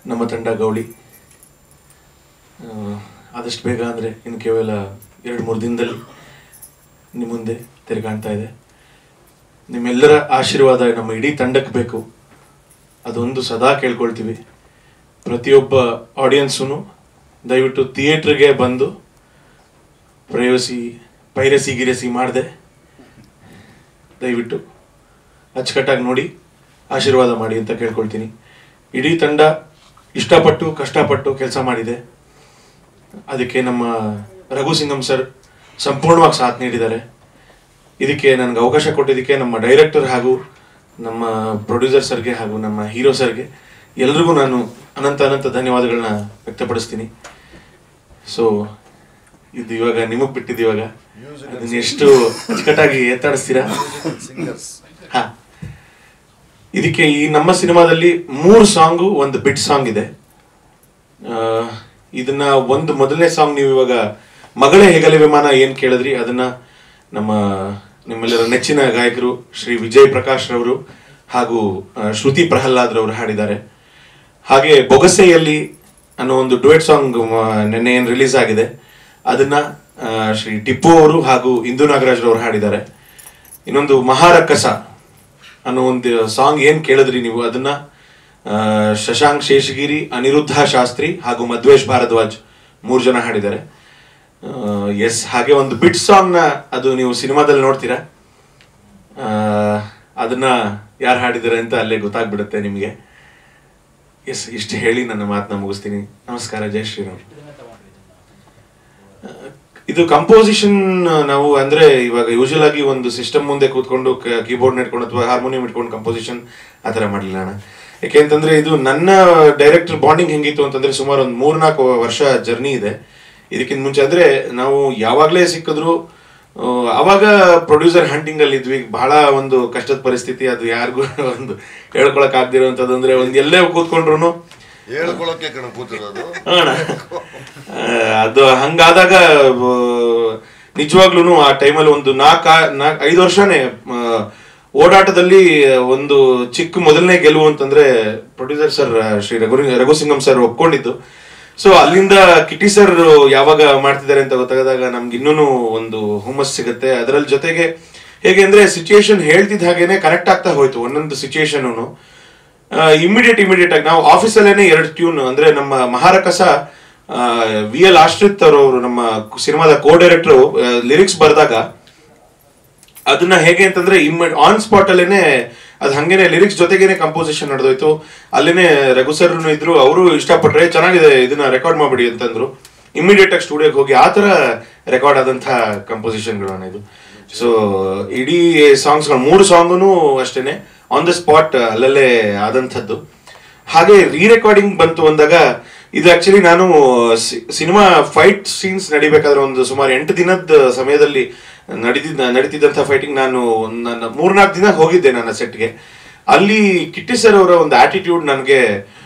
ನಮ್ಮ ತಂಡ ಗೌಳಿ ಆ, ಆದಷ್ಟು ಬೇಗ ಅಂದರೆ ಇನ್ನು ಕೇವಲ ಎರಡು ಮೂರು ದಿನದಲ್ಲಿ ನಿಮ್ಮ ಮುಂದೆ ತೆರೆ ಕಾಣ್ತಾ ಇದೆ ನಿಮ್ಮೆಲ್ಲರ ಆಶೀರ್ವಾದ ನಮ್ಮ ಇಡೀ ತಂಡಕ್ಕೆ ಬೇಕು ಅದೊಂದು ಸದಾ ಕೇಳ್ಕೊಳ್ತೀವಿ ಪ್ರತಿಯೊಬ್ಬ ಆಡಿಯನ್ಸೂ ದಯವಿಟ್ಟು ಥಿಯೇಟ್ರಿಗೆ ಬಂದು ಪ್ರಯೋಸಿ ಪೈರಸಿ ಗಿರಸಿ ಮಾಡದೆ ದಯವಿಟ್ಟು ಅಚ್ಚುಕಟ್ಟಾಗಿ ನೋಡಿ ಆಶೀರ್ವಾದ ಮಾಡಿ ಅಂತ ಕೇಳ್ಕೊಳ್ತೀನಿ ಇಡೀ ತಂಡ ಇಷ್ಟಪಟ್ಟು ಕಷ್ಟಪಟ್ಟು ಕೆಲಸ ಮಾಡಿದೆ ಅದಕ್ಕೆ ನಮ್ಮ ರಘು ಸಿಂಗಂ ಸರ್ ಸಂಪೂರ್ಣವಾಗಿ ಸಾಥ್ ನೀಡಿದ್ದಾರೆ ಇದಕ್ಕೆ ನನಗೆ ಅವಕಾಶ ಕೊಟ್ಟಿದ್ದಕ್ಕೆ ನಮ್ಮ ಡೈರೆಕ್ಟರ್ ಹಾಗೂ ನಮ್ಮ ಪ್ರೊಡ್ಯೂಸರ್ ಸರ್ಗೆ ಹಾಗೂ ನಮ್ಮ ಹೀರೋ ಸರ್ಗೆ ಎಲ್ರಿಗೂ ನಾನು ಅನಂತ ಅನಂತ ಧನ್ಯವಾದಗಳನ್ನ ವ್ಯಕ್ತಪಡಿಸ್ತೀನಿ ಸೊ ಇದು ಇವಾಗ ನಿಮಗೆ ಬಿಟ್ಟಿದ್ದು ಇವಾಗ ಅದನ್ನ ಎಷ್ಟು ಅಚ್ಚುಕಟ್ಟಾಗಿ ಎತ್ತಾಡಿಸ್ತೀರಾ ಸಿಂಗರ್ಸ್ ಹಾ ಇದಕ್ಕೆ ಈ ನಮ್ಮ ಸಿನಿಮಾದಲ್ಲಿ ಮೂರು ಸಾಂಗು ಒಂದು ಬಿಟ್ ಸಾಂಗ್ ಇದೆ ಆ, ಇದನ್ನ ಒಂದು ಮೊದಲನೇ ಸಾಂಗ್ ನೀವು ಇವಾಗ ಮಗಳೇ ಹೆಗಲೆ ವಿಮಾನ ಏನ್ ಕೇಳಿದ್ರಿ ಅದನ್ನ ನಮ್ಮ ನಿಮ್ಮೆಲ್ಲರ ನೆಚ್ಚಿನ ಗಾಯಕರು ಶ್ರೀ ವಿಜಯ್ ಪ್ರಕಾಶ್ ರವರು ಹಾಗೂ ಆ, ಶ್ರುತಿ ಪ್ರಹ್ಲಾದ್ ರವರು ಹಾಡಿದ್ದಾರೆ ಹಾಗೆ ಬೊಗಸೆಯಲ್ಲಿ ಅನ್ನೋ ಒಂದು ಡುವೆಟ್ ಸಾಂಗ್ ನಿನ್ನೆ ಏನು ರಿಲೀಸ್ ಆಗಿದೆ ಅದನ್ನ ಆ, ಶ್ರೀ ಟಿಪ್ಪು ಅವರು ಹಾಗೂ ಇಂದು ನಾಗರಾಜ್ ರವರು ಹಾಡಿದ್ದಾರೆ ಇನ್ನೊಂದು ಮಹಾರಕ್ಕಸ ಅನ್ನೋ ಒಂದು ಸಾಂಗ್ ಏನ್ ಕೇಳಿದ್ರಿ ನೀವು ಅದನ್ನ ಆ, ಶಶಾಂಕ್ ಶೇಷಗಿರಿ ಅನಿರುದ್ಧ ಶಾಸ್ತ್ರಿ ಹಾಗೂ ಮಧ್ವೇಶ್ ಭಾರದ್ವಾಜ್ ಮೂರು ಜನ ಹಾಡಿದ್ದಾರೆ ಎಸ್ ಹಾಗೆ ಒಂದು ಬಿಟ್ ಸಾಂಗ್ ನ ಅದು ನೀವು ಸಿನಿಮಾದಲ್ಲಿ ನೋಡ್ತೀರಾ ಆ, ಅದನ್ನ ಯಾರು ಹಾಡಿದ್ದಾರೆ ಅಂತ ಅಲ್ಲೇ ಗೊತ್ತಾಗ್ಬಿಡುತ್ತೆ ನಿಮಗೆ ಎಸ್ ಇಷ್ಟು ಹೇಳಿ ನನ್ನ ಮಾತನ್ನ ಮುಗಿಸ್ತೀನಿ ನಮಸ್ಕಾರ ಜೈ ಶ್ರೀರಾಮ್ ಇದು ಕಂಪೋಸಿಷನ್ ನಾವು ಅಂದ್ರೆ ಇವಾಗ ಯೂಶಲ್ ಆಗಿ ಒಂದು ಸಿಸ್ಟಮ್ ಮುಂದೆ ಕೂತ್ಕೊಂಡು ಕೀಬೋರ್ಡ್ ಇಟ್ಕೊಂಡು ಅಥವಾ ಹಾರ್ಮೋನಿಯಂ ಇಟ್ಕೊಂಡು ಕಂಪೋಸಿಷನ್ ಆ ಥರ ಮಾಡಲಿಲ್ಲ ಅಣ್ಣ ಯಾಕೆ ಅಂತಂದ್ರೆ ಇದು ನನ್ನ ಡೈರೆಕ್ಟರ್ ಬಾಂಡಿಂಗ್ ಹೆಂಗಿತ್ತು ಅಂತಂದ್ರೆ ಸುಮಾರು ಒಂದು ಮೂರ್ನಾಲ್ಕು ವರ್ಷ ಜರ್ನಿ ಇದೆ ಇದಕ್ಕಿಂತ ಮುಂಚೆ ಅಂದ್ರೆ ನಾವು ಯಾವಾಗಲೇ ಸಿಕ್ಕಿದ್ರು ಆ, ಅವಾಗ ಪ್ರೊಡ್ಯೂಸರ್ ಹಂಟಿಂಗ್ ಅಲ್ಲಿ ಇದ್ವಿ ಬಹಳ ಒಂದು ಕಷ್ಟದ ಪರಿಸ್ಥಿತಿ ಅದು ಯಾರಿಗೂ ಒಂದು ಹೇಳ್ಕೊಳಕ್ ಆಗ್ದಿರೋಂಥದ್ದು ಅಂದ್ರೆ ಒಂದ್ ಎಲ್ಲೇ ಕೂತ್ಕೊಂಡ್ರು ಹೇಳ್ಕೊಳಕ್ಕೆ ಕಣ ಕೂತಿರೋದು ಅಣ್ಣ ಆ, ಅದು ಹಂಗಾದಾಗ ನಿಜವಾಗ್ಲೂ ಆ ಟೈಮಲ್ಲಿ ಒಂದು ನಾಲ್ಕ ನಾಲ್ಕು ಐದು ವರ್ಷನೇ ಆ, ಓಡಾಟದಲ್ಲಿ ಒಂದು ಚಿಕ್ಕ ಮೊದಲನೇ ಗೆಲುವು ಅಂತಂದ್ರೆ producer sir Shri Raghu Raghusingam sir ಒಪ್ಕೊಂಡಿದ್ದು ಸೊ ಅಲ್ಲಿಂದ ಕಿಟಿ ಸರ್ ಯಾವಾಗ ಮಾಡ್ತಿದ್ದಾರೆ ಅಂತ ಗೊತ್ತಾಗದಾಗ ನಮ್ಗೆ ಇನ್ನೂ ಒಂದು ಹುಮ್ಮಸ್ ಸಿಗುತ್ತೆ ಅದರಲ್ಲಿ ಜೊತೆಗೆ ಹೇಗೆ ಅಂದ್ರೆ ಸಿಚುಯೇಷನ್ ಹೇಳ್ತಿದ್ದ ಹಾಗೇನೆ ಕನೆಕ್ಟ್ ಆಗ್ತಾ ಹೋಯ್ತು ಒಂದೊಂದು ಸಿಚುಯೇಷನ್ ಇಮಿಡಿಯೇಟ್ ಇಮಿಡಿಯೇಟ್ ಆಗಿ ನಾವು ಆಫೀಸಲ್ಲೇನೆ ಎರಡು ಟ್ಯೂನ್ ಅಂದ್ರೆ ನಮ್ಮ ಮಹಾರಕಸ ವಿ ಎಲ್ ಆಶ್ರಿತ್ ಅವರು ನಮ್ಮ ಸಿನಿಮಾದ ಕೋ ಡೈರೆಕ್ಟರ್ ಲಿರಿಕ್ಸ್ ಬರೆದಾಗ ಅದನ್ನ ಹೇಗೆ ಅಂತಂದ್ರೆ ಇಮ್ಮಿಡ್ ಆನ್ ಸ್ಪಾಟ್ ಅಲ್ಲೇನೆ ಅದು ಹಂಗೇನೆ ಲಿರಿಕ್ಸ್ ಜೊತೆಗೇನೆ ಕಂಪೋಸಿಷನ್ ನಡೆದೋಯ್ತು ಅಲ್ಲೇನೆ ರಘು ಸರ್ ಇದ್ರು ಅವರು ಇಷ್ಟಪಟ್ರೆ ಚೆನ್ನಾಗಿದೆ ಇದನ್ನ ರೆಕಾರ್ಡ್ ಮಾಡ್ಬಿಡಿ ಅಂತಂದ್ರು ಇಮಿಡಿಯೇಟ್ ಆಗಿ ಸ್ಟುಡಿಯೋಗೆ ಹೋಗಿ ಆ ತರ ರೆಕಾರ್ಡ್ ಆದಂತ ಕಂಪೋಸಿಷನ್ಗಳು ಇದು ಸೊ ಇಡೀ ಸಾಂಗ್ಸ್ಗಳು ಮೂರು ಸಾಂಗುನು ಅಷ್ಟೇನೆ ಆನ್ ದ ಸ್ಪಾಟ್ ಅಲ್ಲಲ್ಲೇ ಆದಂಥದ್ದು ಹಾಗೆ ರೀ ರೆಕಾರ್ಡಿಂಗ್ ಬಂತು ಅಂದಾಗ ಇದು ಆಕ್ಚುಲಿ ನಾನು ಸಿನಿಮಾ ಫೈಟ್ ಸೀನ್ಸ್ ನಡಿಬೇಕಾದ್ರೆ ಒಂದು ಸುಮಾರು ಎಂಟು ದಿನದ ಸಮಯದಲ್ಲಿ ನಡೀತಿದ್ದ ನಡೀತಿದ್ದಂಥ ಫೈಟಿಂಗ್ ನಾನು ನನ್ನ ಮೂರ್ನಾಲ್ಕು ದಿನ ಹೋಗಿದ್ದೆ ನನ್ನ ಸೆಟ್ಗೆ ಅಲ್ಲಿ ಕಿಟ್ಟಿ ಸರ್ ಅವರ ಒಂದು ಆಟಿಟ್ಯೂಡ್ ನನಗೆ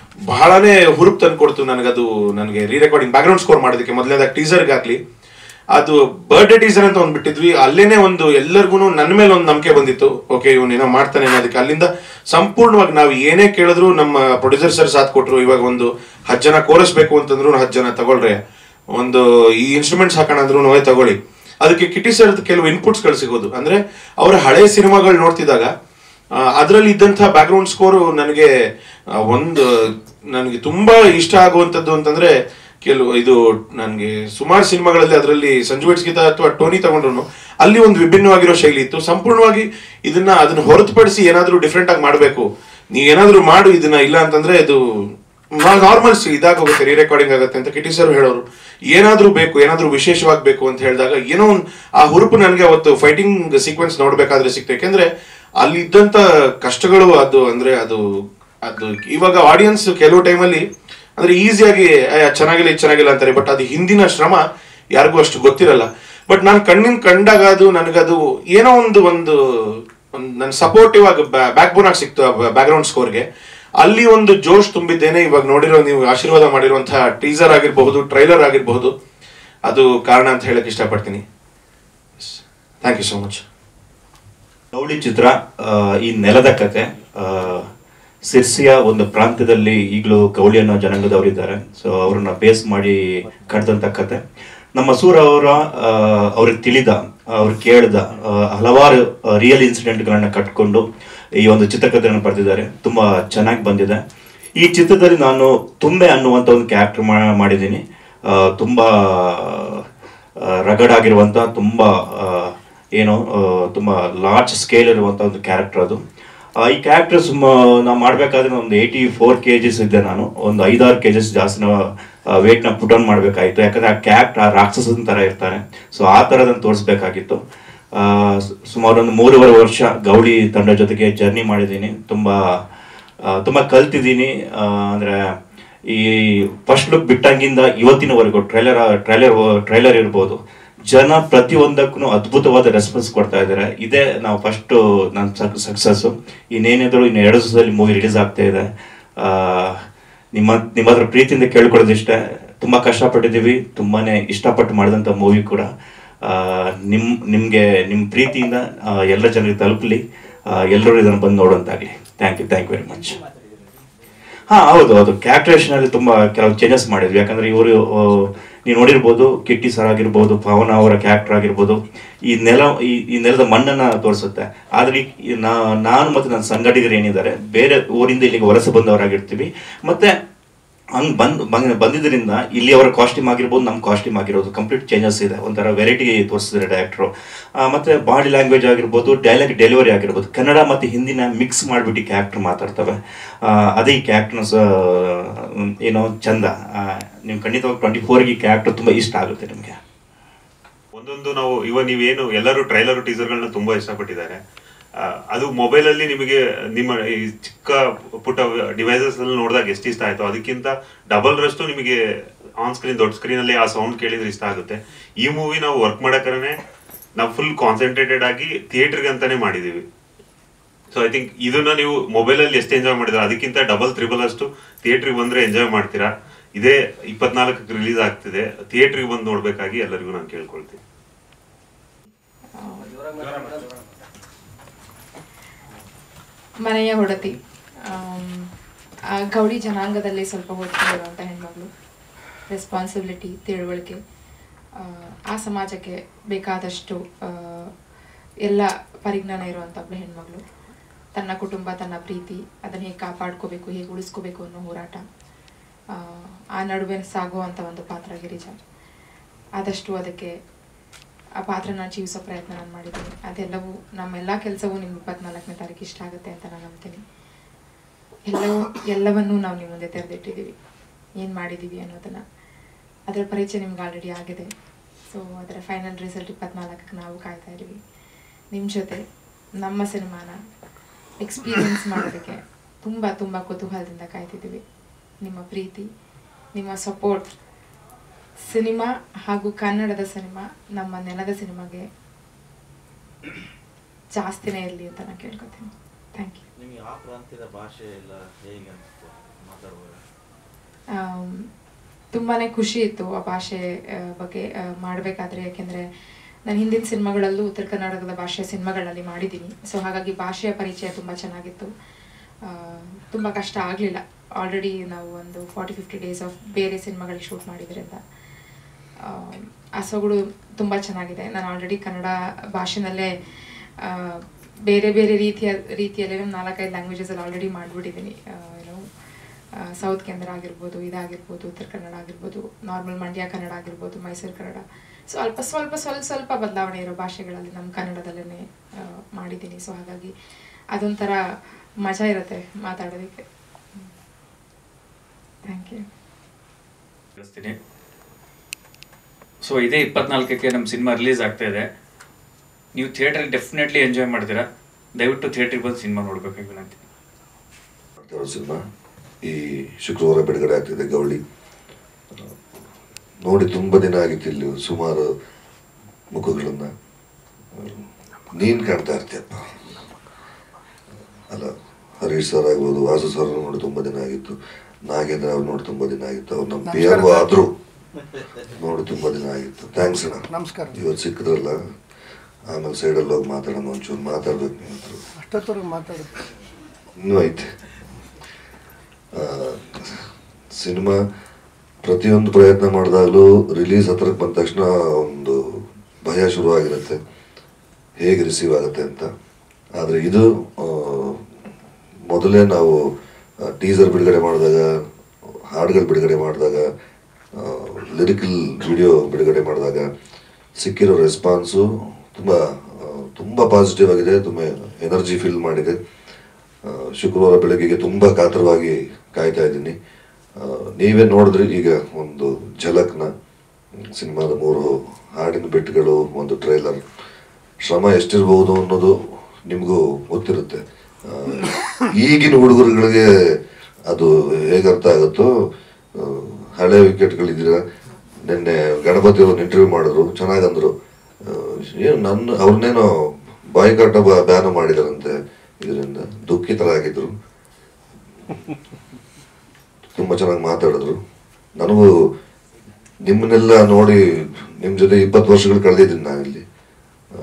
ಬಹಳನೇ ಹುರುಪ್ ತಂದ್ಕೊಡ್ತು ನನಗದು ನನಗೆ ರೀ ರೆಕಾರ್ಡಿಂಗ್ ಬ್ಯಾಕ್ಗ್ರೌಂಡ್ ಸ್ಕೋರ್ ಮಾಡೋದಕ್ಕೆ ಮೊದಲನೇದಾಗ ಟೀಸರ್ಗಾಗ್ಲಿ ಅದು ಬರ್ಡೇ ಟೀಸರ್ ಅಂತ ಒಂದು ಬಿಟ್ಟಿದ್ವಿ ಅಲ್ಲೇನೆ ಒಂದು ಎಲ್ಲರಿಗೂ ನನ್ನ ಮೇಲೆ ಒಂದು ನಂಬಿಕೆ ಬಂದಿತ್ತು ಓಕೆ ಇವನು ಏನೋ ಮಾಡ್ತಾನೆ ಅನ್ನೋದಕ್ಕೆ ಅಲ್ಲಿಂದ ಸಂಪೂರ್ಣವಾಗಿ ನಾವು ಏನೇ ಕೇಳಿದ್ರು ನಮ್ಮ ಪ್ರೊಡ್ಯೂಸರ್ ಸರ್ ಸಾಥ್ ಕೊಟ್ರು ಇವಾಗ ಒಂದು ಹತ್ತು ಜನ ಕೋರಿಸ್ಬೇಕು ಅಂತಂದ್ರು ಹತ್ತು ಜನ ತಗೊಳ್ರೆ ಒಂದು ಈ ಇನ್ಸ್ಟ್ರೂಮೆಂಟ್ಸ್ ಹಾಕೋಣ ಅಂದ್ರೂ ನೋಯ್ ತಗೊಳ್ಳಿ ಅದಕ್ಕೆ ಕಿಟಿ ಸರ್ ಕೆಲವು ಇನ್ಪುಟ್ಸ್ ಗಳು ಸಿಗೋದು ಅಂದ್ರೆ ಅವರ ಹಳೆ ಸಿನಿಮಾಗಳು ನೋಡ್ತಿದ್ದಾಗ ಅದರಲ್ಲಿ ಇದ್ದಂಥ ಬ್ಯಾಕ್ಗ್ರೌಂಡ್ ಸ್ಕೋರ್ ನನಗೆ ಆ, ಒಂದು ನನಗೆ ತುಂಬಾ ಇಷ್ಟ ಆಗುವಂಥದ್ದು ಅಂತಂದ್ರೆ ಕೆಲವು ಇದು ನನಗೆ ಸುಮಾರು ಸಿನಿಮಾಗಳಲ್ಲಿ ಅದರಲ್ಲಿ ಸಂಜು ಗೀತ ಅಥವಾ ಟೋನಿ ತಗೊಂಡ್ರು ಅಲ್ಲಿ ಒಂದು ವಿಭಿನ್ನವಾಗಿರೋ ಶೈಲಿ ಇತ್ತು ಸಂಪೂರ್ಣವಾಗಿ ಇದನ್ನ ಅದನ್ನ ಹೊರತುಪಡಿಸಿ ಏನಾದ್ರೂ ಡಿಫ್ರೆಂಟ್ ಆಗಿ ಮಾಡಬೇಕು ನೀ ಏನಾದ್ರೂ ಮಾಡು ಇದನ್ನ ಇಲ್ಲ ಅಂತಂದ್ರೆ ಇದು ನಾರ್ಮಲ್ಸ್ ಇದಾಗೋಗುತ್ತೆ ರೀ ರೆಕಾರ್ಡಿಂಗ್ ಆಗುತ್ತೆ ಅಂತ ಕಿಟಿ ಸರ್ ಹೇಳೋರು ಏನಾದ್ರೂ ಬೇಕು ಏನಾದ್ರೂ ವಿಶೇಷವಾಗಬೇಕು ಅಂತ ಹೇಳಿದಾಗ ಏನೋ ಒಂದು ಆ ಹುರುಪು ನನಗೆ ಅವತ್ತು ಫೈಟಿಂಗ್ ಸೀಕ್ವೆನ್ಸ್ ನೋಡ್ಬೇಕಾದ್ರೆ ಸಿಕ್ತು ಯಾಕೆಂದ್ರೆ ಅಲ್ಲಿ ಇದ್ದಂತ ಕಷ್ಟಗಳು ಅದು ಅಂದ್ರೆ ಅದು ಅದು ಇವಾಗ ಆಡಿಯನ್ಸ್ ಕೆಲವು ಟೈಮಲ್ಲಿ ಅಂದ್ರೆ ಈಸಿಯಾಗಿ ಚೆನ್ನಾಗಿಲ್ಲ ಇದು ಚೆನ್ನಾಗಿಲ್ಲ ಅಂತಾರೆ ಬಟ್ ಅದು ಹಿಂದಿನ ಶ್ರಮ ಯಾರಿಗೂ ಅಷ್ಟು ಗೊತ್ತಿರಲ್ಲ ಬಟ್ ನಾನು ಕಣ್ಣಿನ ಕಂಡಾಗ ಅದು ನನಗದು ಏನೋ ಒಂದು ಒಂದು ಒಂದು ನನ್ನ ಸಪೋರ್ಟಿವ್ ಆಗಿ ಬ್ಯಾಕ್ ಬೋನ್ ಆಗಿ ಸಿಕ್ತು ಬ್ಯಾಕ್ ಗ್ರೌಂಡ್ ಸ್ಕೋರ್ಗೆ ಅಲ್ಲಿ ಒಂದು ಜೋಶ್ ತುಂಬಿದ್ದೇನೆ ಇವಾಗ ನೋಡಿರೋ ನೀವು ಆಶೀರ್ವಾದ ಮಾಡಿರುವಂತಹ ಟೀಸರ್ ಆಗಿರಬಹುದು ಟ್ರೈಲರ್ ಆಗಿರಬಹುದು ಅದು ಕಾರಣ ಅಂತ ಹೇಳಕ್ ಇಷ್ಟಪಡ್ತೀನಿ thank you so much Gowli ಚಿತ್ರ ಆ, ಈ ನೆಲದ ಕತೆ ಆ, ಸಿರ್ಸಿಯ ಒಂದು ಪ್ರಾಂತ್ಯದಲ್ಲಿ ಈಗಲೂ ಗೌಳಿ ಅನ್ನೋ ಜನಾಂಗದವರಿದ್ದಾರೆ ಸೊ ಅವ್ರನ್ನ ಬೇಸ್ ಮಾಡಿ ಕಡ್ದಂತ ಕತೆ ನಮ್ಮ ಸೂರ್ ಅವರ ಆ, ಅವ್ರಿಗೆ ತಿಳಿದ ಅವ್ರು ಕೇಳ್ದ ಆ, ಹಲವಾರು ರಿಯಲ್ ಇನ್ಸಿಡೆಂಟ್ಗಳನ್ನ ಕಟ್ಕೊಂಡು ಈ ಒಂದು ಚಿತ್ರಕಥೆಯನ್ನು ಬರೆದಿದ್ದಾರೆ ತುಂಬಾ ಚೆನ್ನಾಗಿ ಬಂದಿದೆ ಈ ಚಿತ್ರದಲ್ಲಿ ನಾನು ತುಂಬೆ ಅನ್ನುವಂಥ ಒಂದು ಕ್ಯಾರೆಕ್ಟರ್ ಮಾಡಿದ್ದೀನಿ ಆ, ತುಂಬಾ ರಗಡ್ ಆಗಿರುವಂಥ ತುಂಬಾ ಆ, ಏನು ಆ, ತುಂಬಾ ಲಾರ್ಜ್ ಸ್ಕೇಲ್ ಇರುವಂಥ ಒಂದು ಕ್ಯಾರೆಕ್ಟರ್ ಅದು ಆ, ಈ ಕ್ಯಾರೆಕ್ಟರ್ ಸುಮ್ಮ ನಾವು ಮಾಡಬೇಕಾದ್ರೆ ಒಂದು ಏಯ್ಟಿ ಫೋರ್ ಕೆ ಜಿಸ್ ಇದ್ದೆ ನಾನು ಒಂದು ಐದಾರು ಕೆ ಜಿಸ್ ಜಾಸ್ತಿ ವೇಟ್ನ ಪುಟ್ ಆನ್ ಮಾಡಬೇಕಾಗಿತ್ತು ಯಾಕಂದ್ರೆ ಆ ಕ್ಯಾರೆಕ್ಟರ್ ಆ ರಾಕ್ಷಸನ ಥರ ಇರ್ತಾರೆ ಸೊ ಆ ಥರದನ್ನು ತೋರಿಸ್ಬೇಕಾಗಿತ್ತು ಆ, ಸು- ಸುಮಾರು ಒಂದು ಮೂರುವರೆ ವರ್ಷ ಗೌಳಿ ತಂಡ ಜೊತೆಗೆ ಜರ್ನಿ ಮಾಡಿದ್ದೀನಿ ತುಂಬ ತುಂಬ ಕಲ್ತಿದ್ದೀನಿ ಆ, ಅಂದ್ರೆ ಈ ಫಸ್ಟ್ ಲುಕ್ ಬಿಟ್ಟಂಗಿಂದ ಇವತ್ತಿನವರೆಗೂ ಟ್ರೈಲರ್ ಟ್ರೈಲರ್ ಟ್ರೈಲರ್ ಇರ್ಬೋದು ಜನ ಪ್ರತಿಯೊಂದಕ್ಕೂ ಅದ್ಭುತವಾದ ರೆಸ್ಪಾನ್ಸ್ ಕೊಡ್ತಾ ಇದ್ದಾರೆ ಇದೇ ನಾವು ಫಸ್ಟ್ ನನ್ನ ಸಕ್ಸಸ್ ಇನ್ನೇನಿದ್ರು ಇನ್ನು ಎರಡು ದಿವಸದಲ್ಲಿ ಮೂವಿ ರಿಲೀಸ್ ಆಗ್ತಾ ಇದೆ ಆ, ನಿಮ್ಮ ನಿಮ್ಮ ಹತ್ರ ಪ್ರೀತಿಯಿಂದ ಕೇಳ್ಕೊಳ್ಳೋದಿಷ್ಟೇ ತುಂಬಾ ಕಷ್ಟಪಟ್ಟಿದ್ದೀವಿ ತುಂಬಾನೇ ಇಷ್ಟಪಟ್ಟು ಮಾಡಿದಂಥ ಮೂವಿ ಕೂಡ ಆ, ನಿಮ್ ನಿಮ್ಗೆ ನಿಮ್ಮ ಪ್ರೀತಿಯಿಂದ ಆ, ಎಲ್ಲ ಜನರಿಗೆ ತಲುಪಲಿ ಎಲ್ಲರೂ ಇದನ್ನು ಬಂದು ನೋಡುವಂತಾಗಲಿ thank you thank you very much ಹಾ ಹೌದು ಹೌದು ಕ್ಯಾರೆಕ್ಟರೇಷನ್ ಅಲ್ಲಿ ತುಂಬಾ ಕೆಲವು ಚೇಂಜಸ್ ಮಾಡಿದ್ವಿ ಯಾಕಂದ್ರೆ ಇವರು ನೀವು ನೋಡಿರ್ಬೋದು ಕಿಟ್ಟಿ ಸರ್ ಆಗಿರ್ಬೋದು ಪವನ ಅವರ ಕ್ಯಾರೆಕ್ಟರ್ ಆಗಿರ್ಬೋದು ಈ ನೆಲ ಈ ಈ ನೆಲದ ಮಣ್ಣನ್ನ ತೋರಿಸುತ್ತೆ ಆದ್ರೆ ಈ ನಾ- ನಾನು ಮತ್ತೆ ನನ್ನ ಸಂಘಟಿಗರು ಏನಿದ್ದಾರೆ ಬೇರೆ ಊರಿಂದ ಇಲ್ಲಿಗೆ ವಲಸೆ ಬಂದವರಾಗಿರ್ತೀವಿ ಮತ್ತೆ ಹಂಗ್ ಬಂದ್ ಬಂದ್- ಬಂದಿದ್ರಿಂದ ಇಲ್ಲಿ ಅವರ ಕಾಸ್ಟ್ಯೂಮ್ ಆಗಿರ್ಬೋದು ನಮ್ಮ ಕಾಸ್ಟ್ಯೂಮ್ ಆಗಿರೋದು ಕಂಪ್ಲೀಟ್ ಚೇಂಜಸ್ ಇದೆ ಒಂಥರ ವೆರೈಟಿ ತೋರಿಸಿದ್ದಾರೆ ಡೈರೆಕ್ಟ್ರು ಮತ್ತೆ ಬಾಡಿ ಲ್ಯಾಂಗ್ವೇಜ್ ಆಗಿರ್ಬೋದು ಡೈಲಾಗ್ ಡೆಲಿವರಿ ಆಗಿರ್ಬೋದು ಕನ್ನಡ ಮತ್ತೆ ಹಿಂದಿನ ಮಿಕ್ಸ್ ಮಾಡಿಬಿಟ್ಟು ಕ್ಯಾರೆಕ್ಟರ್ ಮಾತಾಡ್ತವೆ ಆ, ಅದೇ ಈ ಕ್ಯಾರೆಕ್ಟರ್ನ ಏನೋ ಚಂದ ಆ, ನೀವು ಖಂಡಿತವಾಗಿ ಟ್ವೆಂಟಿ ಫೋರ್ಗೆ ಈ ಕ್ಯಾರೆಕ್ಟರ್ ತುಂಬ ಇಷ್ಟ ಆಗುತ್ತೆ ನಿಮಗೆ ಒಂದೊಂದು ನಾವು ಇವ ನೀವೇನು ಎಲ್ಲರೂ ಟ್ರೈಲರ್ ಟೀಸರ್ಗಳನ್ನ ತುಂಬಾ ಇಷ್ಟಪಟ್ಟಿದ್ದಾರೆ ಆ, ಅದು ಮೊಬೈಲ್ ಅಲ್ಲಿ ನಿಮಗೆ ನಿಮ್ಮ ಈ ಚಿಕ್ಕ ಪುಟ್ಟ ಡಿವೈಸಸ್ ಅಲ್ಲಿ ನೋಡಿದಾಗ ಎಷ್ಟು ಇಷ್ಟ ಆಯ್ತು ಅದಕ್ಕಿಂತ ಡಬಲ್ ರಷ್ಟು ನಿಮಗೆ ಆನ್ ಸ್ಕ್ರೀನ್ ದೊಡ್ಡ ಸ್ಕ್ರೀನ್ ಅಲ್ಲಿ ಆ ಸೌಂಡ್ ಕೇಳಿದ್ರೆ ಇಷ್ಟ ಆಗುತ್ತೆ ಈ ಮೂವಿ ನಾವು ವರ್ಕ್ ಮಾಡಕ್ರೆ ನಾವು ಫುಲ್ ಕಾನ್ಸಂಟ್ರೇಟೆಡ್ ಆಗಿ ಥಿಯೇಟರ್ಗೆ ಅಂತಾನೆ ಮಾಡಿದೀವಿ ಸೊ ಐ ಥಿಂಕ್ ಇದನ್ನ ನೀವು ಮೊಬೈಲ್ ಅಲ್ಲಿ ಎಷ್ಟು ಎಂಜಾಯ್ ಮಾಡಿದ್ರೆ ಅದಕ್ಕಿಂತ ಡಬಲ್ ತ್ರಿಬಲ್ ಅಷ್ಟು ಥಿಯೇಟ್ರಿಗೆ ಬಂದ್ರೆ ಎಂಜಾಯ್ ಮಾಡ್ತೀರಾ ಇದೇ ಇಪ್ಪತ್ನಾಲ್ಕಕ್ಕೆ ರಿಲೀಸ್ ಆಗ್ತಿದೆ ಥಿಯೇಟ್ರಿಗೆ ಬಂದು ನೋಡ್ಬೇಕಾಗಿ ಎಲ್ಲರಿಗೂ ನಾನು ಕೇಳ್ಕೊಳ್ತೀನಿ ಮನೆಯ ಹೊಡತಿ ಆಮ್, ಆ ಗೌಡಿ ಜನಾಂಗದಲ್ಲಿ ಸ್ವಲ್ಪ ಓದ್ಕೊಂಡಿರುವಂಥ ಹೆಣ್ಮಗಳು ರೆಸ್ಪಾನ್ಸಿಬಿಲಿಟಿ ತಿಳುವಳಿಕೆ ಆ, ಆ ಸಮಾಜಕ್ಕೆ ಬೇಕಾದಷ್ಟು ಆ, ಎಲ್ಲ ಪರಿಜ್ಞಾನ ಇರುವಂಥ ಒಬ್ಬಳು ಹೆಣ್ಮಗಳು ತನ್ನ ಕುಟುಂಬ ತನ್ನ ಪ್ರೀತಿ ಅದನ್ನು ಹೇಗೆ ಕಾಪಾಡ್ಕೋಬೇಕು ಹೇಗೆ ಉಳಿಸ್ಕೋಬೇಕು ಅನ್ನೋ ಹೋರಾಟ ಆ, ಆ ನಡುವೆ ಸಾಗುವಂಥ ಒಂದು ಪಾತ್ರ ಗಿರಿಜಾ ಆದಷ್ಟು ಅದಕ್ಕೆ ಆ ಪಾತ್ರನ ಜೀವಿಸೋ ಪ್ರಯತ್ನ ನಾನು ಮಾಡಿದ್ದೀನಿ ಅದೆಲ್ಲವೂ ನಮ್ಮೆಲ್ಲ ಕೆಲಸವೂ ನಿಮ್ಗೆ ಇಪ್ಪತ್ನಾಲ್ಕನೇ ತಾರೀಕು ಇಷ್ಟ ಆಗುತ್ತೆ ಅಂತ ನಾನು ನಂಬ್ತೀನಿ ಎಲ್ಲವೂ ಎಲ್ಲವನ್ನೂ ನಾವು ನಿಮ್ಮ ಮುಂದೆ ತೆರೆದಿಟ್ಟಿದ್ದೀವಿ ಏನು ಮಾಡಿದ್ದೀವಿ ಅನ್ನೋದನ್ನು ಅದರ ಪರಿಚಯ ನಿಮ್ಗೆ ಆಲ್ರೆಡಿ ಆಗಿದೆ ಸೊ ಅದರ ಫೈನಲ್ ರಿಸಲ್ಟ್ ಇಪ್ಪತ್ನಾಲ್ಕಕ್ಕೆ ನಾವು ಕಾಯ್ತಾ ಇದ್ದೀವಿ ನಿಮ್ಮ ಜೊತೆ ನಮ್ಮ ಸಿನಿಮಾನ ಎಕ್ಸ್ಪೀರಿಯನ್ಸ್ ಮಾಡೋದಕ್ಕೆ ತುಂಬ ತುಂಬ ಕುತೂಹಲದಿಂದ ಕಾಯ್ತಿದ್ದೀವಿ ನಿಮ್ಮ ಪ್ರೀತಿ ನಿಮ್ಮ ಸಪೋರ್ಟ್ ಸಿನಿಮಾ ಹಾಗೂ ಕನ್ನಡದ ಸಿನಿಮಾ ನಮ್ಮ ನೆಲದ ಸಿನಿಮಾಗೆ ಜಾಸ್ತಿನೇ ಇರಲಿ ಅಂತ ನಾನು ಕೇಳ್ಕೊತೀನಿ ಥ್ಯಾಂಕ್ ಯು ನಿಮಗೆ ಆ ಪ್ರಾಂತ್ಯದ ಭಾಷೆ ಎಲ್ಲ ಹೇಗೆ ಅನಿಸ್ತು ಮಾತಾಡುವಾಗ ಆಮ್, ತುಂಬಾನೇ ಖುಷಿ ಇತ್ತು ಆ ಭಾಷೆ ಆ, ಬಗ್ಗೆ ಮಾಡಬೇಕಾದ್ರೆ ಯಾಕೆಂದ್ರೆ ನಾನು ಹಿಂದಿನ ಸಿನಿಮಾಗಳಲ್ಲೂ ಉತ್ತರ ಕರ್ನಾಟಕದ ಭಾಷೆಯ ಸಿನಿಮಾಗಳಲ್ಲಿ ಮಾಡಿದ್ದೀನಿ ಸೊ ಹಾಗಾಗಿ ಭಾಷೆಯ ಪರಿಚಯ ತುಂಬ ಚೆನ್ನಾಗಿತ್ತು ಆ, ತುಂಬ ಕಷ್ಟ ಆಗಲಿಲ್ಲ ಆಲ್ರೆಡಿ ನಾವು ಒಂದು ಫಾರ್ಟಿ ಫಿಫ್ಟಿ ಡೇಸ್ ಆಫ್ ಬೇರೆ ಸಿನಿಮಾಗಳಿಗೆ ಶೂಟ್ ಮಾಡಿದ್ರಿಂದ ಆ, ಆ ಸೊಗಡು ತುಂಬ ಚೆನ್ನಾಗಿದೆ ನಾನು ಆಲ್ರೆಡಿ ಕನ್ನಡ ಭಾಷೆನಲ್ಲೇ ಆ, ಬೇರೆ ಬೇರೆ ರೀತಿಯ ರೀತಿಯಲ್ಲಿ ನಾನು ನಾಲ್ಕೈದು ಲ್ಯಾಂಗ್ವೇಜಸಲ್ಲಿ ಆಲ್ರೆಡಿ ಮಾಡಿಬಿಟ್ಟಿದ್ದೀನಿ ಏನೋ ಸೌತ್ ಕನ್ನಡ ಆಗಿರ್ಬೋದು ಇದಾಗಿರ್ಬೋದು ಉತ್ತರ ಕನ್ನಡ ಆಗಿರ್ಬೋದು ನಾರ್ಮಲ್ ಮಂಡ್ಯ ಕನ್ನಡ ಆಗಿರ್ಬೋದು ಮೈಸೂರು ಕನ್ನಡ ಸೊ ಅಲ್ಪ ಸ್ವಲ್ಪ ಸ್ವಲ್ಪ ಸ್ವಲ್ಪ ಬದಲಾವಣೆ ಇರೋ ಭಾಷೆಗಳಲ್ಲಿ ನಮ್ಮ ಕನ್ನಡದಲ್ಲೇ ಮಾಡಿದ್ದೀನಿ ಸೊ ಹಾಗಾಗಿ ಅದೊಂಥರ ಮಜಾ ಇರುತ್ತೆ ಮಾತಾಡೋದಕ್ಕೆ ಥ್ಯಾಂಕ್ ಯು ತಿಳಿಸ್ತೀನಿ ಸೊ ಇದೇ ಇಪ್ಪತ್ನಾಲ್ಕಕ್ಕೆ ನಮ್ಮ ಸಿನಿಮಾ ರಿಲೀಸ್ ಆಗ್ತಾ ಇದೆ ನೀವು ಥಿಯೇಟರ್ ಡೆಫಿನೆಟ್ಲಿ ಎಂಜಾಯ್ ಮಾಡ್ತೀರಾ ದಯವಿಟ್ಟು ಥಿಯೇಟ್ರಿಗೆ ಬಂದು ಸಿನಿಮಾ ನೋಡ್ಬೇಕಾಗಿ ವಿನಂತಿ ಮಾಡ್ತಿರೋ ಸಿನಿಮಾ ಈ ಶುಕ್ರವಾರ ಬಿಡುಗಡೆ ಆಗ್ತಿದೆ ಗೌಳಿ ನೋಡಿ ತುಂಬ ದಿನ ಆಗಿತ್ತು ಇಲ್ಲಿ ಸುಮಾರು ಮುಖಗಳನ್ನ ನೀನ್ ಕಾಣ್ತಾ ಇರ್ತೀಯಪ್ಪ ಅಲ್ಲ ಹರೀಶ್ ಸರ್ ಆಗ್ಬೋದು ವಾಸು ಸರ್ ನೋಡಿ ತುಂಬ ದಿನ ಆಗಿತ್ತು ನಾಗೇಂದ್ರ ಅವ್ರು ನೋಡಿ ತುಂಬ ದಿನ ಆಗಿತ್ತು ಅವ್ರು ನಮ್ಮ ಪಿ ಆರ್ ಆದ್ರು ನೋಡಿ ತುಂಬ ದಿನ ಆಗಿತ್ತು ಥ್ಯಾಂಕ್ಸ್ ಅಣ್ಣ ನಮಸ್ಕಾರ. ಇವತ್ತು ಸಿಕ್ಕಿದ್ರಲ್ಲ ಆಮೇಲೆ ಸೈಡಲ್ಲಿ ಹೋಗಿ ಮಾತಾಡೋಣ ಒಂಚೂರು ಮಾತಾಡ್ಬೇಕು ನಿಮ್ಮ ಹತ್ರ ಅಷ್ಟೊತ್ತವರೆಗೆ ಮಾತಾಡುತ್ತೆ ಇನ್ನೂ ಐತೆ ಆ, ಸಿನಿಮಾ ಪ್ರತಿಯೊಂದು ಪ್ರಯತ್ನ ಮಾಡಿದಾಗಲೂ ರಿಲೀಸ್ ಹತ್ರಕ್ಕೆ ಬಂದ ತಕ್ಷಣ ಒಂದು ಭಯ ಶುರುವಾಗಿರುತ್ತೆ ಹೇಗೆ ರಿಸೀವ್ ಆಗುತ್ತೆ ಅಂತ ಆದರೆ ಇದು ಆ, ಮೊದಲೇ ನಾವು ಟೀಸರ್ ಬಿಡುಗಡೆ ಮಾಡಿದಾಗ ಹಾಡುಗಳು ಬಿಡುಗಡೆ ಮಾಡಿದಾಗ ಲಿರಿಕಲ್ ವಿಡಿಯೋ ಬಿಡುಗಡೆ ಮಾಡಿದಾಗ ಸಿಕ್ಕಿರೋ ರೆಸ್ಪಾನ್ಸು ತುಂಬ ತುಂಬ ಪಾಸಿಟಿವ್ ಆಗಿದೆ ತುಂಬ ಎನರ್ಜಿ ಫೀಲ್ ಮಾಡಿದೆ ಆ, ಶುಕ್ರವಾರ ಬೆಳಗ್ಗೆಗೆ ತುಂಬ ಕಾತರವಾಗಿ ಕಾಯ್ತಾ ಇದ್ದೀನಿ ಆ, ನೀವೇ ನೋಡಿದ್ರಿ ಈಗ ಒಂದು ಝಲಕ್ನ ಸಿನಿಮಾದ ಮೂರು ಹಾಡಿನ ಬಿಟ್ಗಳು ಒಂದು ಟ್ರೈಲರ್ ಶ್ರಮ ಎಷ್ಟಿರ್ಬೋದು ಅನ್ನೋದು ನಿಮಗೂ ಗೊತ್ತಿರುತ್ತೆ ಆ, ಈಗಿನ ಹುಡುಗರುಗಳಿಗೆ ಅದು ಹೇಗೆ ಅರ್ಥ ಆಗುತ್ತೋ ಆ, ಹಳೆ ವಿಕೆಟ್ಗಳಿದ್ದೀರ ನಿನ್ನೆ ಗಣಪತಿ ಅವ್ರನ್ನ ಇಂಟರ್ವ್ಯೂ ಮಾಡಿದ್ರು ಚೆನ್ನಾಗಂದ್ರು ಆ, ಏನು ನನ್ನ ಅವ್ರನ್ನೇನೋ ಬಾಯ್ಕಾಟ ಬ್ಯಾನ್ ಮಾಡಿದಾರಂತೆ ಇದರಿಂದ ದುಃಖಿತರಾಗಿದ್ರು ತುಂಬ ಚೆನ್ನಾಗಿ ಮಾತಾಡಿದ್ರು ನನಗೂ ನಿಮ್ಮನ್ನೆಲ್ಲ ನೋಡಿ ನಿಮ್ಮ ಜೊತೆ ಇಪ್ಪತ್ತು ವರ್ಷಗಳು ಕಳೆದಿದ್ದೀನಿ ನಾನಿಲ್ಲಿ ಆ,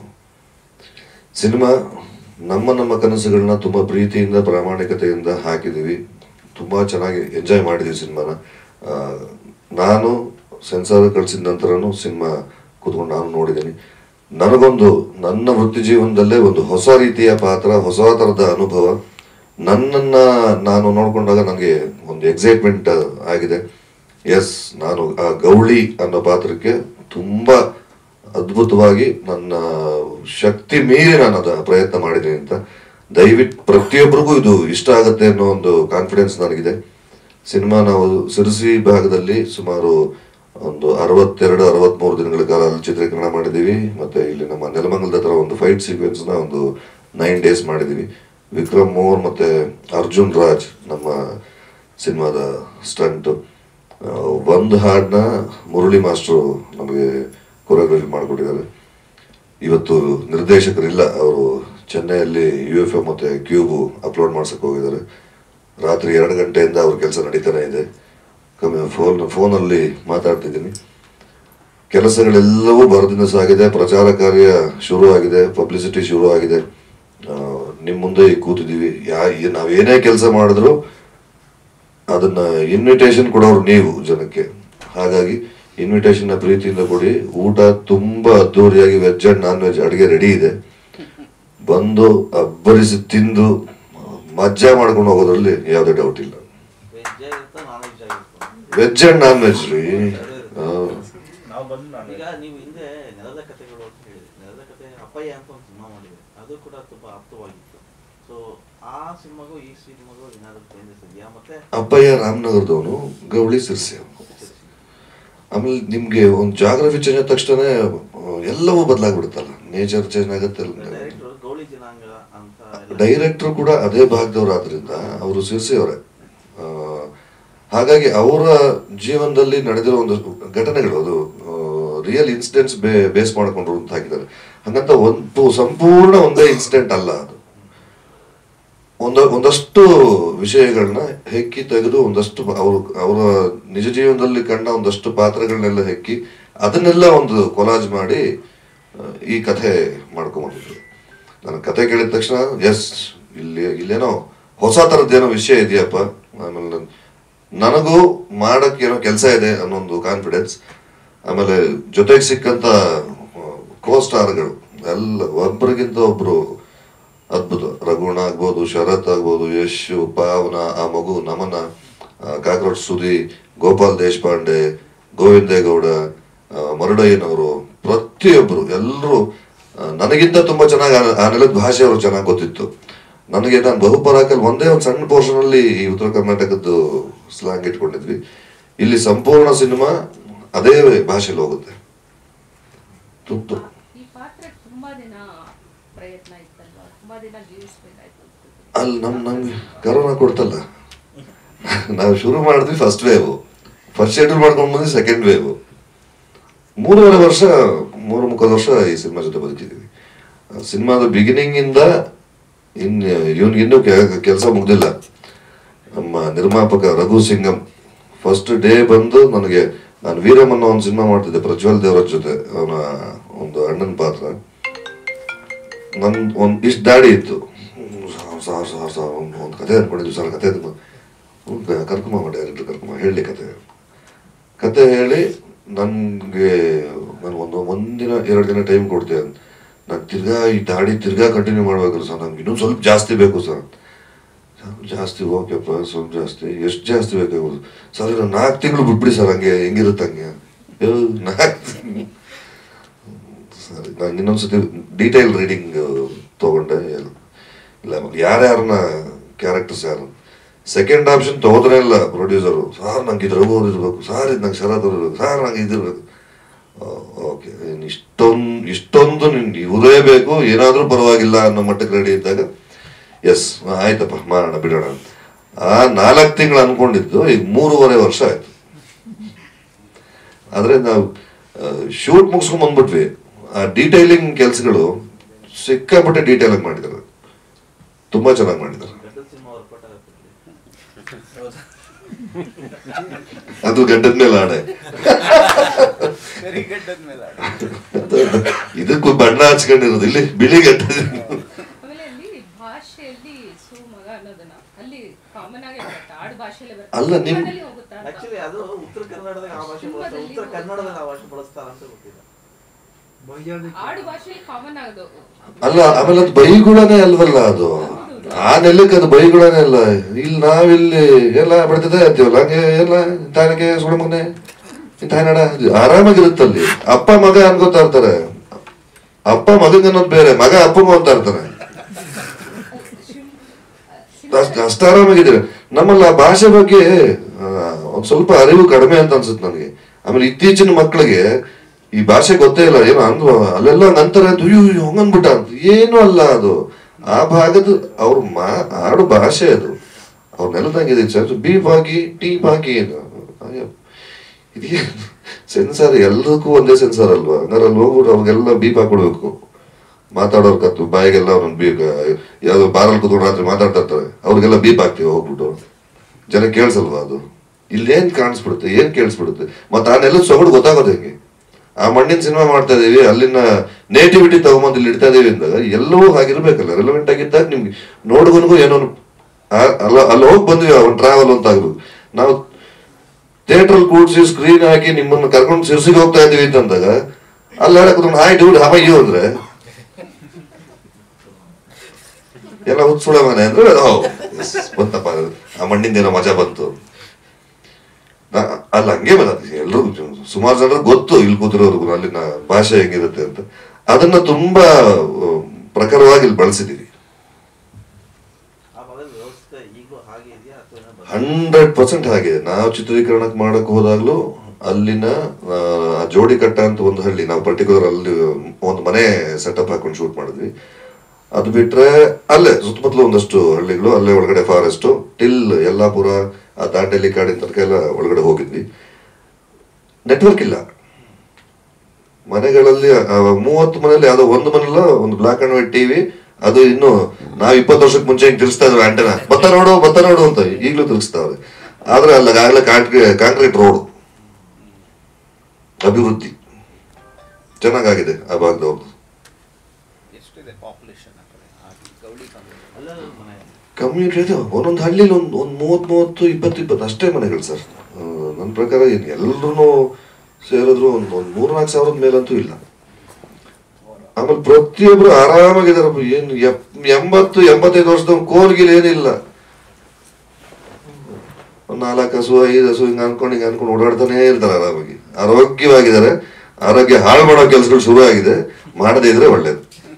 ಸಿನಿಮಾ ನಮ್ಮ ನಮ್ಮ ಕನಸುಗಳನ್ನ ತುಂಬ ಪ್ರೀತಿಯಿಂದ ಪ್ರಾಮಾಣಿಕತೆಯಿಂದ ಹಾಕಿದ್ದೀವಿ ತುಂಬ ಚೆನ್ನಾಗಿ ಎಂಜಾಯ್ ಮಾಡಿದ್ದೀವಿ ಸಿನಿಮಾನ ಆ, ನಾನು ಸೆನ್ಸಾರ್ ಕಳಿಸಿದ ನಂತರನೂ ಸಿನಿಮಾ ಕೂತ್ಕೊಂಡು ನಾನು ನೋಡಿದ್ದೀನಿ ನನಗೊಂದು ನನ್ನ ವೃತ್ತಿ ಜೀವನದಲ್ಲೇ ಒಂದು ಹೊಸ ರೀತಿಯ ಪಾತ್ರ ಹೊಸ ಥರದ ಅನುಭವ ನನ್ನನ್ನು ನಾನು ನೋಡಿಕೊಂಡಾಗ ನನಗೆ ಒಂದು ಎಕ್ಸೈಟ್ಮೆಂಟ್ ಆಗಿದೆ ಎಸ್ ನಾನು ಆ ಗೌಳಿ ಅನ್ನೋ ಪಾತ್ರಕ್ಕೆ ತುಂಬ ಅದ್ಭುತವಾಗಿ ನನ್ನ ಶಕ್ತಿ ಮೀರಿ ನಾನು ಅದ ಪ್ರಯತ್ನ ಮಾಡಿದ್ದೀನಿ ಅಂತ ದಯವಿಟ್ಟು ಪ್ರತಿಯೊಬ್ಬರಿಗೂ ಇದು ಇಷ್ಟ ಆಗುತ್ತೆ ಅನ್ನೋ ಒಂದು ಕಾನ್ಫಿಡೆನ್ಸ್ ನನಗಿದೆ ಸಿನಿಮಾ ನಾವು ಸಿರಸಿ ಭಾಗದಲ್ಲಿ ಸುಮಾರು ಒಂದು ಅರವತ್ತೆರಡು ಅರವತ್ಮೂರು ದಿನಗಳ ಕಾಲ ಅಲ್ಲಿ ಚಿತ್ರೀಕರಣ ಮಾಡಿದ್ದೀವಿ ಮತ್ತೆ ಇಲ್ಲಿ ನಮ್ಮ ನೆಲಮಂಗಲದ ಹತ್ರ ಒಂದು ಫೈಟ್ ಸೀಕ್ವೆನ್ಸ್ನ ಒಂದು ನೈನ್ ಡೇಸ್ ಮಾಡಿದ್ದೀವಿ ವಿಕ್ರಮ್ ಮೋರ್ ಮತ್ತೆ ಅರ್ಜುನ್ ರಾಜ್ ನಮ್ಮ ಸಿನಿಮಾದ ಸ್ಟಂಟ್ ಒಂದು ಹಾಡನ್ನ ಮುರಳಿ ಮಾಸ್ಟ್ರು ನಮಗೆ ಕೊರಿಯೋಗ್ರಫಿ ಮಾಡಿಕೊಟ್ಟಿದ್ದಾರೆ ಇವತ್ತು ನಿರ್ದೇಶಕರಿಲ್ಲ ಅವರು ಚೆನ್ನೈಯಲ್ಲಿ ಯು ಎಫ್ ಎ ಮತ್ತು ಕ್ಯೂಬು ಅಪ್ಲೋಡ್ ಮಾಡ್ಸಕ್ಕೆ ಹೋಗಿದ್ದಾರೆ ರಾತ್ರಿ ಎರಡು ಗಂಟೆಯಿಂದ ಅವ್ರ ಕೆಲಸ ನಡೀತಾನೆ ಇದೆ ಕಮ್ಮಿ ಫೋನ್ ಫೋನಲ್ಲಿ ಮಾತಾಡ್ತಿದ್ದೀನಿ ಕೆಲಸಗಳೆಲ್ಲವೂ ಬರದಿಂದ ಸಾಗಿದೆ ಪ್ರಚಾರ ಕಾರ್ಯ ಶುರು ಆಗಿದೆ ಪಬ್ಲಿಸಿಟಿ ಶುರು ಆಗಿದೆ ನಿಮ್ಮ ಮುಂದೆ ಈಗ ಕೂತಿದ್ದೀವಿ ಯಾ ನಾವೇನೇ ಕೆಲಸ ಮಾಡಿದ್ರು ಅದನ್ನ ಇನ್ವಿಟೇಷನ್ ಕೊಡೋರು ನೀವು ಜನಕ್ಕೆ ಹಾಗಾಗಿ ಇನ್ವಿಟೇಷನ್ ಪ್ರೀತಿಯಿಂದ ಕೊಡಿ ಊಟ ತುಂಬಾ ಅದ್ದೂರಿಯಾಗಿ ವೆಜ್ ಅಂಡ್ ನಾನ್ ವೆಜ್ ಅಡುಗೆ ರೆಡಿ ಇದೆ ಬಂದು ಅಬ್ಬರಿಸಿ ತಿಂದು ಮಜ್ಜಾ ಮಾಡ್ಕೊಂಡು ಹೋಗೋದ್ರಲ್ಲಿ ಯಾವುದೇ ಡೌಟ್ ಇಲ್ಲ ವೆಜ್ ಇರುತ್ತೆ ನಾನ್ ವೆಜ್ ಆಗಿರುತ್ತೆ ವೆಜ್ ಅಂಡ್ ನಾನ್ ವೆಜ್ ರೀ ಆ, ನಾವು ಬಂದು ಈಗ ನೀವು ಹಿಂದೆ ನೆಲದ ಕಥೆಗಳು ಅಂತ ಹೇಳಿದ್ರಿ ನೆಲದ ಕಥೆ ಅಪ್ಪಯ್ಯ ಅಂತ ಒಂದು ಸಿನಿಮಾ ಮಾಡಿದೆ ಅದು ಕೂಡ ತುಂಬಾ ಆಪ್ತವಾಗಿತ್ತು ಸೊ ಆ ಸಿನಿಮಾಗೂ ಈ ಸಿನಿಮಾಗೂ ಏನಾದ್ರು ಚೇಂಜಸ್ ಇದೆಯಾ ಮತ್ತೆ ಅಪ್ಪಯ್ಯ ರಾಮನಗರದವನು ಗೌಳಿ ಸಿರ್ಸಿ ಅವ್ನು. ಆಮೇಲೆ ನಿಮ್ಗೆ ಒಂದು ಜಾಗ್ರಫಿ ಚೇಂಜ್ ಆದ ತಕ್ಷಣ ಎಲ್ಲವೂ ಬದಲಾಗ್ಬಿಡುತ್ತಲ್ಲ ನೇಚರ್ ಚೇಂಜ್ ಆಗುತ್ತೆ ಡೈರೆಕ್ಟರ್ ಗೌಳಿ ಜನಾಂಗ ಅಂತ ಎಲ್ಲ- ಡೈರೆಕ್ಟ್ರು ಕೂಡ ಅದೇ ಭಾಗದವರಾದ್ರಿಂದ ಅವರು ಸಿರ್ಸಿ ಅವರೇ ಹಾಗಾಗಿ ಅವರ ಜೀವನದಲ್ಲಿ ನಡೆದಿರೋ ಒಂದು ಘಟನೆಗಳು ಅದು ರಿಯಲ್ ಇನ್ಸಿಡೆಂಟ್ಸ್ ಬೇ ಬೇಸ್ ಮಾಡ್ಕೊಂಡ್ರು ಅಂತ ಹಾಕಿದ್ದಾರೆ ಹಂಗಂತ ಒಂದು ಸಂಪೂರ್ಣ ಒಂದೇ ಇನ್ಸಿಡೆಂಟ್ ಅಲ್ಲ ಅದು ಒಂದ ಒಂದಷ್ಟು ವಿಷಯಗಳನ್ನ ಹೆಕ್ಕಿ ತೆಗೆದು ಒಂದಷ್ಟು ಅವರು ಅವರ ನಿಜ ಜೀವನದಲ್ಲಿ ಕಂಡ ಒಂದಷ್ಟು ಪಾತ್ರಗಳನ್ನೆಲ್ಲ ಹೆಕ್ಕಿ ಅದನ್ನೆಲ್ಲ ಒಂದು ಕೊಲಾಜ್ ಮಾಡಿ ಆ, ಈ ಕಥೆ ಮಾಡ್ಕೊಂಡ್ಬಂದಿದ್ರು ನಾನು ಕತೆ ಕೇಳಿದ ತಕ್ಷಣ ಎಸ್ ಇಲ್ಲಿ ಇಲ್ಲೇನೋ ಹೊಸ ಥರದ್ದೇನೋ ವಿಷಯ ಇದೆಯಪ್ಪ ಆಮೇಲೆ ನನ್- ನನಗೂ ಮಾಡಕ್ಕೆ ಏನೋ ಕೆಲಸ ಇದೆ ಅನ್ನೋ ಒಂದು ಕಾನ್ಫಿಡೆನ್ಸ್ ಆಮೇಲೆ ಜೊತೆಗೆ ಸಿಕ್ಕಂತ ಕೋ ಸ್ಟಾರ್ಗಳು ಎಲ್ಲ ಒಬ್ಬರಿಗಿಂತ ಒಬ್ರು ಅದ್ಭುತ ರಘುಣ ಆಗ್ಬೋದು ಶರತ್ ಆಗ್ಬೋದು ಯಶ್ ಪಾವನ ಆ ಮಗು ನಮನ ಕಾಕ್ರೋಚ್ ಸುದಿ ಗೋಪಾಲ್ ದೇಶಪಾಂಡೆ ಗೋವಿಂದೇಗೌಡ ಆ, ಮರುಡಯ್ಯನವರು ಪ್ರತಿಯೊಬ್ಬರು ಎಲ್ಲರೂ ನನಗಿಂತ ತುಂಬಾ ಚೆನ್ನಾಗಿ ಆ- ಆ ನೆಲದ ಭಾಷೆ ಅವರು ಚೆನ್ನಾಗಿ ಗೊತ್ತಿತ್ತು ನನಗೆ ನಾನು ಬಹುಪರಾಕಲ್ ಒಂದೇ ಒಂದು ಸಣ್ಣ ಪೋರ್ಷನ್ ಅಲ್ಲಿ ಈ ಉತ್ತರ ಕರ್ನಾಟಕದ್ದು ಸ್ಲಾಂಗ್ ಇಟ್ಕೊಂಡಿದ್ವಿ ಇಲ್ಲಿ ಸಂಪೂರ್ಣ ಸಿನಿಮಾ ಅದೇ ಭಾಷೆಯಲ್ಲಿ ಹೋಗುತ್ತೆ ತುತ್ತು ಈ ಪಾತ್ರ ತುಂಬಾ ದಿನ ಪ್ರಯತ್ನ ಇತ್ತಲ್ವಾ ತುಂಬಾ ದಿನ ಜೀವಿಸ್ಬೇಕಾಯ್ತು ಅನ್ಸುತ್ತೆ. ಅಲ್ಲಿ ನಮ್ ನಮ್ಗೆ ಕರೋನಾ ಕೊಡ್ತಲ್ಲ ನಾವು ಶುರು ಮಾಡಿದ್ವಿ ಫಸ್ಟ್ ವೇವ್ ಫಸ್ಟ್ ಶೆಡ್ಯೂಲ್ ಮಾಡ್ಕೊಂಡು ಬಂದ್ವಿ ಸೆಕೆಂಡ್ ವೇವ್ ಮೂರುವರೆ ವರ್ಷ ಮೂರು ಮುಕ್ಕಾಲು ವರ್ಷ ಈ ಸಿನಿಮಾ ಜೊತೆ ಬದುಕಿದ್ದೀವಿ ಸಿನಿಮಾದ ಬಿಗಿನಿಂಗ್ ಇಂದ ಇನ್ ಇವನ್ಗಿನ್ನೂ ಕೆಲಸ ಮುಗ್ದಿಲ್ಲ ನಮ್ಮ ನಿರ್ಮಾಪಕ ರಘು ಸಿಂಗಂ ಫಸ್ಟ್ ಡೇ ಬಂದು ನನಗೆ ನಾನು ವೀರಮ್ ಅನ್ನೋ ಒಂದು ಸಿನಿಮಾ ಮಾಡ್ತಿದ್ದೆ ಪ್ರಜ್ವಲ್ ದೇವರ ಜೊತೆ ಅವನ ಒಂದು ಅಣ್ಣನ ಪಾತ್ರ ನನ್ ಒಂದ್ ಇಷ್ಟು ದಾಡಿ ಇತ್ತು ಸಾರ್ ಸಾರ್ ಸಾರ್ ಒಂದು ಕತೆ ಅನ್ಕೊಂಡಿದ್ವಿ ಸರ್ ಕತೆ ಕರ್ಕೊಂಬ ಡೈರೆಕ್ಟರ್ ಕರ್ಕೊಂಬ ಹೇಳಿ ಕತೆ ಕತೆ ಹೇಳಿ ನನಗೆ ನಾನು ಒಂದು ಒಂದಿನ ಎರಡು ದಿನ ಟೈಮ್ ಕೊಡ್ತೇನೆ ನಾನು ತಿರ್ಗಾ ಈ ದಾಡಿ ತಿರ್ಗಾ ಕಂಟಿನ್ಯೂ ಮಾಡ್ಬೇಕಲ್ಲ ಸರ್ ನಂಗೆ ಇನ್ನೊಂದು ಸ್ವಲ್ಪ ಜಾಸ್ತಿ ಬೇಕು ಸರ್ ಸ್ವಲ್ಪ ಜಾಸ್ತಿ ಓಕೆಪ್ಪ ಸ್ವಲ್ಪ ಜಾಸ್ತಿ ಎಷ್ಟು ಜಾಸ್ತಿ ಬೇಕಾಗ್ಬೋದು ಸರ್ ಇನ್ನು ನಾಲ್ಕು ತಿಂಗಳು ಬಿಟ್ಬಿಡಿ ಸರ್ ಹಂಗೆ ಹೆಂಗಿರುತ್ತೆ ಹಂಗೆ ಅಯ್ಯೋ, ನಾಲ್ಕು ಸರಿ ನಾನು ಇನ್ನೊಂದ್ಸತಿ ಡೀಟೇಲ್ ರೀಡಿಂಗ್ ತಗೊಂಡೆ ಇಲ್ಲ ಯಾರ್ಯಾರನ್ನ ಕ್ಯಾರೆಕ್ಟರ್ಸ್ ಯಾರು ಸೆಕೆಂಡ್ ಆಪ್ಷನ್ ತಗೋದ್ರೆ ಇಲ್ಲ ಪ್ರೊಡ್ಯೂಸರು ಸಾರ್ ನಂಗೆ ಇದ್ರ ಓದಿರ್ಬೇಕು ಸಾರ್ ಇದು ನಂಗೆ ಶರತ್ ಇರ್ಬೇಕು ಸಾರ್ ನಂಗೆ ಇದಿರ್ಬೇಕು ಓಕೆ ಇಷ್ಟೊಂದು ಇಷ್ಟೊಂದು ನಿನ್ ಇವರೇ ಬೇಕು ಏನಾದರೂ ಪರವಾಗಿಲ್ಲ ಅನ್ನೋ ಮಟ್ಟಕ್ಕೆ ರೆಡಿ ಇದ್ದಾಗ ಎಸ್ ಆಯ್ತಪ್ಪ ಮಾಡೋಣ ಬಿಡೋಣ ಅಂತ ಆ ನಾಲ್ಕು ತಿಂಗಳು ಅನ್ಕೊಂಡಿದ್ದು ಈಗ ಮೂರುವರೆ ವರ್ಷ ಆಯ್ತು ಆದ್ರೆ ನಾವು ಶೂಟ್ ಮುಗಿಸ್ಕೊಂಡ್ ಬಂದ್ಬಿಟ್ವಿ ಆ ಡೀಟೈಲಿಂಗ್ ಕೆಲಸಗಳು ಸಿಕ್ಕಾಪಟ್ಟೆ ಡೀಟೇಲ್ ಆಗಿ ಮಾಡಿದ್ದಾರೆ ತುಂಬಾ ಚೆನ್ನಾಗಿ ಮಾಡಿದ್ದಾರೆ ಗಡ್ಡದ ಸಿನಿಮಾ ವರ್ಕೌಟ್ ಆಗುತ್ತೆ ಅದು ಗಡ್ಡದ ಮೇಲೆ ಆಡೆ ಇದಕ್ಕೂ ಬಣ್ಣ ಹಚ್ಕೊಂಡಿರೋದು ಇಲ್ಲಿ ಬಿಳಿ ಗಡ್ಡ ಆಮೇಲೆ ಅಲ್ಲಿ ಭಾಷೆಯಲ್ಲಿ ಸು ಮಗ ಅನ್ನೋದನ್ನ ಅಲ್ಲಿ ಕಾಮನ್ ಆಗಿ ಬರುತ್ತೆ ಆಡು ಭಾಷೆಯಲ್ಲಿ ಬರುತ್ತೆ ಅಲ್ಲ, ನಿಮ್- ಸಿನಿಮಾದಲ್ಲಿ ಹೋಗುತ್ತಾ ಅಂತ. ಆಕ್ಚುಲಿ ಅದು ಉತ್ತರ ಕನ್ನಡದಾಗ ಆ ಭಾಷೆ ಬಳಸ್ತಾರೆ ಉತ್ತರ ಕನ್ನಡದಾಗ ಆ ಭಾಷೆ ಬಳಸ್ತಾರ ಅಂತ ಗೊತ್ತಿಲ್ಲ ಆಡು ಭಾಷೆಯಲ್ಲಿ ಕಾಮನ್ ಆಗೋದು ಅಲ್ಲ ಆಮೇಲೆ ಅದು ಬೈಗುಳನೇ ಅಲ್ವಲ್ಲ ಅದು ಆ ನೆಲಕ್ಕೆ ಅದು ಬೈಗುಳನೇ ಅಲ್ಲ ಇಲ್ಲಿ ನಾವಿಲ್ಲಿ ಎಲ್ಲ ಬಡ್ತಿದ್ದೆ ಇರ್ತೀವಲ್ಲ ಹಂಗೆ ಎಲ್ಲ ತಾನಕ್ಕೆ ಸುಡ ಮಗನೆ ತಾಯ್ನಾಡ ಆರಾಮಾಗಿರುತ್ತಲ್ಲಿ ಅಪ್ಪ ಮಗ ಅನ್ಕೋತಾ ಇರ್ತಾರೆ ಅಪ್ಪ ಮಗಂಗ ಅನ್ನೋದು ಬೇರೆ ಮಗ ಅಪ್ಪಗೂ ಅಂತ ಇರ್ತಾರೆ ಅಷ್ಟ್ ಅಷ್ಟು ಆರಾಮಾಗಿದ್ದೀರ ನಮ್ಮಲ್ಲಿ ಆ ಭಾಷೆ ಬಗ್ಗೆ ಆ, ಒಂದ್ ಸ್ವಲ್ಪ ಅರಿವು ಕಡಿಮೆ ಅಂತ ಅನ್ಸುತ್ತೆ ನನಗೆ ಆಮೇಲೆ ಇತ್ತೀಚಿನ ಮಕ್ಕಳಿಗೆ ಈ ಭಾಷೆ ಗೊತ್ತೇ ಇಲ್ಲ ಏನೋ ಅಂದ್ರು ಅಲ್ಲೆಲ್ಲ ನಂತರ ಅಯ್ಯೋ ಹಂಗನ್ಬಿಟ್ಟ ಅಂತ ಏನು ಅಲ್ಲ ಅದು ಆ ಭಾಗದ ಅವ್ರ ಮಾ ಆಡು ಭಾಷೆ ಅದು ಅವ್ರ ನೆಲದಾಗಿದೆ ಸರ್ ಬಿ ಬಾಗಿ ಟಿ ಬಾಗಿ ಇದು ಅಯ್ಯೋ, ಇದೇನು ಸೆನ್ಸಾರ್ ಎಲ್ಲದಕ್ಕೂ ಒಂದೇ ಸೆನ್ಸಾರ್ ಅಲ್ವಾ ಹಂಗಾರೆ ಅಲ್ಲಿ ಹೋಗ್ಬಿಟ್ಟು ಅವ್ರಿಗೆಲ್ಲ ಬೀಪ್ ಹಾಕೊಡ್ಬೇಕು ಮಾತಾಡೋರ್ ಕತ್ತು ಬಾಯಿಗೆಲ್ಲ ಅವ್ರನ್ನ ಬೀಗ ಯಾವ್ದೋ ಬಾರಲ್ಲಿ ಕೂತ್ಕೊಂಡು ರಾತ್ರಿ ಮಾತಾಡ್ತಾ ಇರ್ತಾರೆ ಅವ್ರಿಗೆಲ್ಲ ಬೀಪ್ ಹಾಕ್ತೀವಿ ಹೋಗ್ಬಿಟ್ಟು ಜನ ಕೇಳಿಸಲ್ವಾ ಅದು ಇಲ್ಲೇನ್ ಕಾಣಿಸ್ಬಿಡುತ್ತೆ ಏನ್ ಕೇಳಿಸ್ಬಿಡುತ್ತೆ ಮತ್ತೆ ಆ ನೆಲದ ಸೊಗಡು ಗೊತ್ತಾಗೋದು ಹೆಂಗೆ ಆ ಮಣ್ಣಿನ ಸಿನಿಮಾ ಮಾಡ್ತಾ ಇದೀವಿ ಅಲ್ಲಿನ ನೇಟಿವಿಟಿ ತಗೊಂಬಂದು ಇಲ್ಲಿ ಇಡ್ತಾ ಇದೀವಿ ಅಂದಾಗ ಎಲ್ಲವೂ ಹಾಗಿರ್ಬೇಕಲ್ಲ ರೆಲವೆಂಟ್ ಆಗಿದ್ದಾಗ ನಿಮ್ಗೆ ನೋಡುಗನಿಗೂ ಏನೋ ಒಂದು- ಆ- ಅಲ್ಲ ಅಲ್ಲಿ ಹೋಗಿ ಬಂದ್ವಿ ಅವ್ನು ಟ್ರಾವೆಲ್ ಅಂತ ಆಗ್ಬೇಕು ನಾವು ಥಿಯೇಟರ್ ಕೂಡ್ಸಿ ಸ್ಕ್ರೀನ್ ಹಾಕಿ ನಿಮ್ಮನ್ನ ಕರ್ಕೊಂಡು ಸಿರ್ಸಿಗೆ ಹೋಗ್ತಾ ಇದೀವಿ ಅಂತಂದಾಗ ಅಲ್ಲಿ ಹೇಳಕ್ ಹಾಯ್ ಡೂಡ್ ಹವ ಯು ಅಂದ್ರೆ ಎಲ್ಲ ಹುಚ್ಚುಳ ಮನೆ ಅಂದ್ರೆ ಓ, yes, ಬಂತಪ್ಪ ಆ ಮಣ್ಣಿಂದ ಏನೋ ಮಜಾ ಬಂತು ನಾ- ಅಲ್ಲ ಹಂಗೆ ಬರೋದು ಎಲ್ರಿಗೂ ಸುಮಾರು ಜನರು ಗೊತ್ತು ಇಲ್ಲಿ ಕೂತಿರೋರ್ಗು ಅಲ್ಲಿನ ಭಾಷೆ ಹೆಂಗಿರುತ್ತೆ ಅಂತ ಅದನ್ನ ತುಂಬಾ ಆ, ಪ್ರಖರವಾಗಿ ಇಲ್ಲಿ ಬಳಸಿದೀವಿ ಆ ಭಾಗದ ವ್ಯವಸ್ಥೆ ಈಗಲೂ ಹಾಗೆ ಇದೆಯಾ ಅಥವಾ ಏನೋ ಬದಲಾವಣೆ? ಹಂಡ್ರೆಡ್ ಪರ್ಸೆಂಟ್ ಹಾಗೆ ನಾವು ಚಿತ್ರೀಕರಣಕ್ಕೆ ಮಾಡಕ್ ಹೋದಾಗ್ಲೂ ಅಲ್ಲಿನ ಆ, ಆ ಜೋಡಿ ಕಟ್ಟ ಅಂತ ಒಂದು ಹಳ್ಳಿ ನಾವು ಪರ್ಟಿಕ್ಯುಲರ್ ಅಲ್ಲಿ ಒಂದು ಮನೆ ಸೆಟಪ್ ಹಾಕೊಂಡು ಶೂಟ್ ಮಾಡಿದ್ವಿ ಅದು ಬಿಟ್ರೆ ಅಲ್ಲೇ ಸುತ್ತಮುತ್ತಲು ಒಂದಷ್ಟು ಹಳ್ಳಿಗಳು ಅಲ್ಲೇ ಒಳಗಡೆ ಫಾರೆಸ್ಟ್ ಟಿಲ್ ಯಲ್ಲಾಪುರ ಆ ದಾಂಡೇಲಿ ಕಾಡಿನ ತನಕ ಎಲ್ಲ ಒಳಗಡೆ ಹೋಗಿದ್ವಿ ನೆಟ್ವರ್ಕ್ ಇಲ್ಲ ಮನೆಗಳಲ್ಲಿ ಆ, ಮೂವತ್ತು ಮನೆಯಲ್ಲಿ ಯಾವ್ದೋ ಒಂದು ಮನೆಲ್ಲ ಒಂದು ಬ್ಲಾಕ್ ಅಂಡ್ ವೈಟ್ ಟಿವಿ ಅದು ಇನ್ನು ನಾವ್ ಇಪ್ಪತ್ತು ವರ್ಷಕ್ಕೆ ಮುಂಚೆ ಹಿಂಗ್ ತಿರ್ಸ್ತಾ ಇದ್ವಿ ಆಂಟೆನ ಬತ್ತ ನೋಡು ಬತ್ತ ನೋಡು ಅಂತ ಈಗಲೂ ತಿರ್ಗಿಸ್ತಾವ್ರೆ ಆದ್ರೆ ಅಲ್ಲ ಆಗ್ಲೇ ಕಾಂಕ್ರೀಟ್ ರೋಡ್ ಅಭಿವೃದ್ಧಿ ಚೆನ್ನಾಗಾಗಿದೆ ಆ ಭಾಗದವ್ರದ್ದು ಎಷ್ಟಿದೆ ಪಾಪ್ಯುಲೇಷನ್ ಆ ಕಡೆ ಆ ಗೌಳಿ ಕಾಲೋನಿ ಅಲ್ಲಲ್ಲಿ ಒಂದು ಮನೆ ಕಮ್ಯುನಿಟಿ ಇದೆ ಒಂದೊಂದು ಹಳ್ಳಿಲಿ ಒಂದು ಒಂದು ಮೂವತ್ತು ಮೂವತ್ತು ಇಪ್ಪತ್ತು ಇಪ್ಪತ್ತು ಅಷ್ಟೇ ಮನೆಗಳು ಸರ್ ನನ್ನ ಪ್ರಕಾರ ಏನು ಎಲ್ಲರೂ ಸೇರಿದ್ರು ಒಂದು ಒಂದು ಮೂರ್ನಾಲ್ಕು ಸಾವಿರದ ಮೇಲಂತೂ ಇಲ್ಲ ಆಮೇಲೆ ಪ್ರತಿಯೊಬ್ರು ಆರಾಮಾಗಿದ್ದಾರೆ ಏನು ಎಪ್- ಎಂಬತ್ತು ಎಂಬತ್ತೈದು ವರ್ಷದ ಕೋಲ್ಗಿಲ್ ಏನಿಲ್ಲ ಒಂದು ನಾಲ್ಕು ಹಸು ಐದು ಹಸು ಹಿಂಗೆ ಅನ್ಕೊಂಡು ಹಿಂಗೆ ಅನ್ಕೊಂಡು ಓಡಾಡ್ತಾನೆ ಇರ್ತಾರೆ ಆರಾಮಾಗಿ ಆರೋಗ್ಯವಾಗಿದ್ದಾರೆ ಆರೋಗ್ಯ ಹಾಳು ಮಾಡೋ ಕೆಲಸಗಳು ಶುರು ಆಗಿದೆ ಮಾಡದೇ ಇದ್ರೆ ಒಳ್ಳೇದು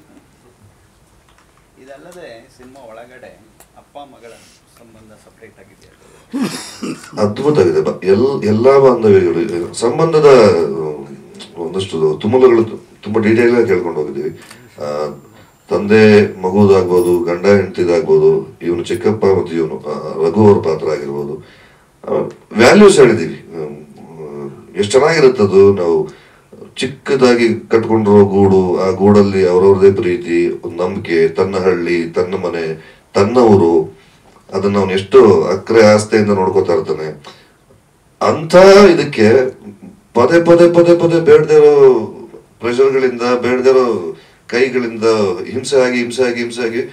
ಇದಲ್ಲದೆ ಸಿನಿಮಾ ಒಳಗಡೆ ಅಪ್ಪ ಮಗಳ ಸಂಬಂಧ ಸಪ್ರೇಟ್ ಆಗಿದೆ ಅದ್ಭುತ ಆಗಿದೆ ಬ- ಎಲ್ ಎಲ್ಲಾ ಬಾಂಧವ್ಯಗಳು ಇದೆ. ಸಂಬಂಧದ ಅಹ್, ಒಂದಷ್ಟು ತುಮಲಗಳು ತುಂಬಾ ಡೀಟೇಲ್ ಆಗಿ ಕೇಳ್ಕೊಂಡು ಹೋಗಿದ್ದೀವಿ ಆ, ತಂದೆ ಮಗುದಾಗ್ಬೋದು ಗಂಡ ಹೆಂಡತಿದಾಗ್ಬೋದು ಇವನು ಚಿಕ್ಕಪ್ಪ ಮತ್ತು ಇವನು ಆ, ರಘು ಅವ್ರ ಪಾತ್ರ ಆಗಿರ್ಬೋದು ವ್ಯಾಲ್ಯೂಸ್ ಹೇಳಿದೀವಿ ಎಷ್ಟು ಚೆನ್ನಾಗಿರುತ್ತದು ನಾವು ಚಿಕ್ಕದಾಗಿ ಕಟ್ಕೊಂಡಿರೋ ಗೂಡು ಆ ಗೂಡಲ್ಲಿ ಅವ್ರವ್ರದೇ ಪ್ರೀತಿ ಒಂದು ನಂಬಿಕೆ ತನ್ನ ಹಳ್ಳಿ ತನ್ನ ಮನೆ ತನ್ನ ಊರು ಅದನ್ನ ಅವನು ಎಷ್ಟು ಅಕ್ರೆ ಆಸ್ತೆಯಿಂದ ನೋಡ್ಕೋತಾ ಇರ್ತಾನೆ ಅಂತ ಇದಕ್ಕೆ ಪದೇ ಪದೇ ಪದೇ ಪದೇ ಬೇಡದೇ ಇರೋ ಪ್ರೆಷರ್ಗಳಿಂದ ಬೇಡದೇ ಇರೋ ಕೈಗಳಿಂದ ಹಿಂಸೆ ಆಗಿ ಹಿಂಸೆ ಆಗಿ ಹಿಂಸೆ ಆಗಿ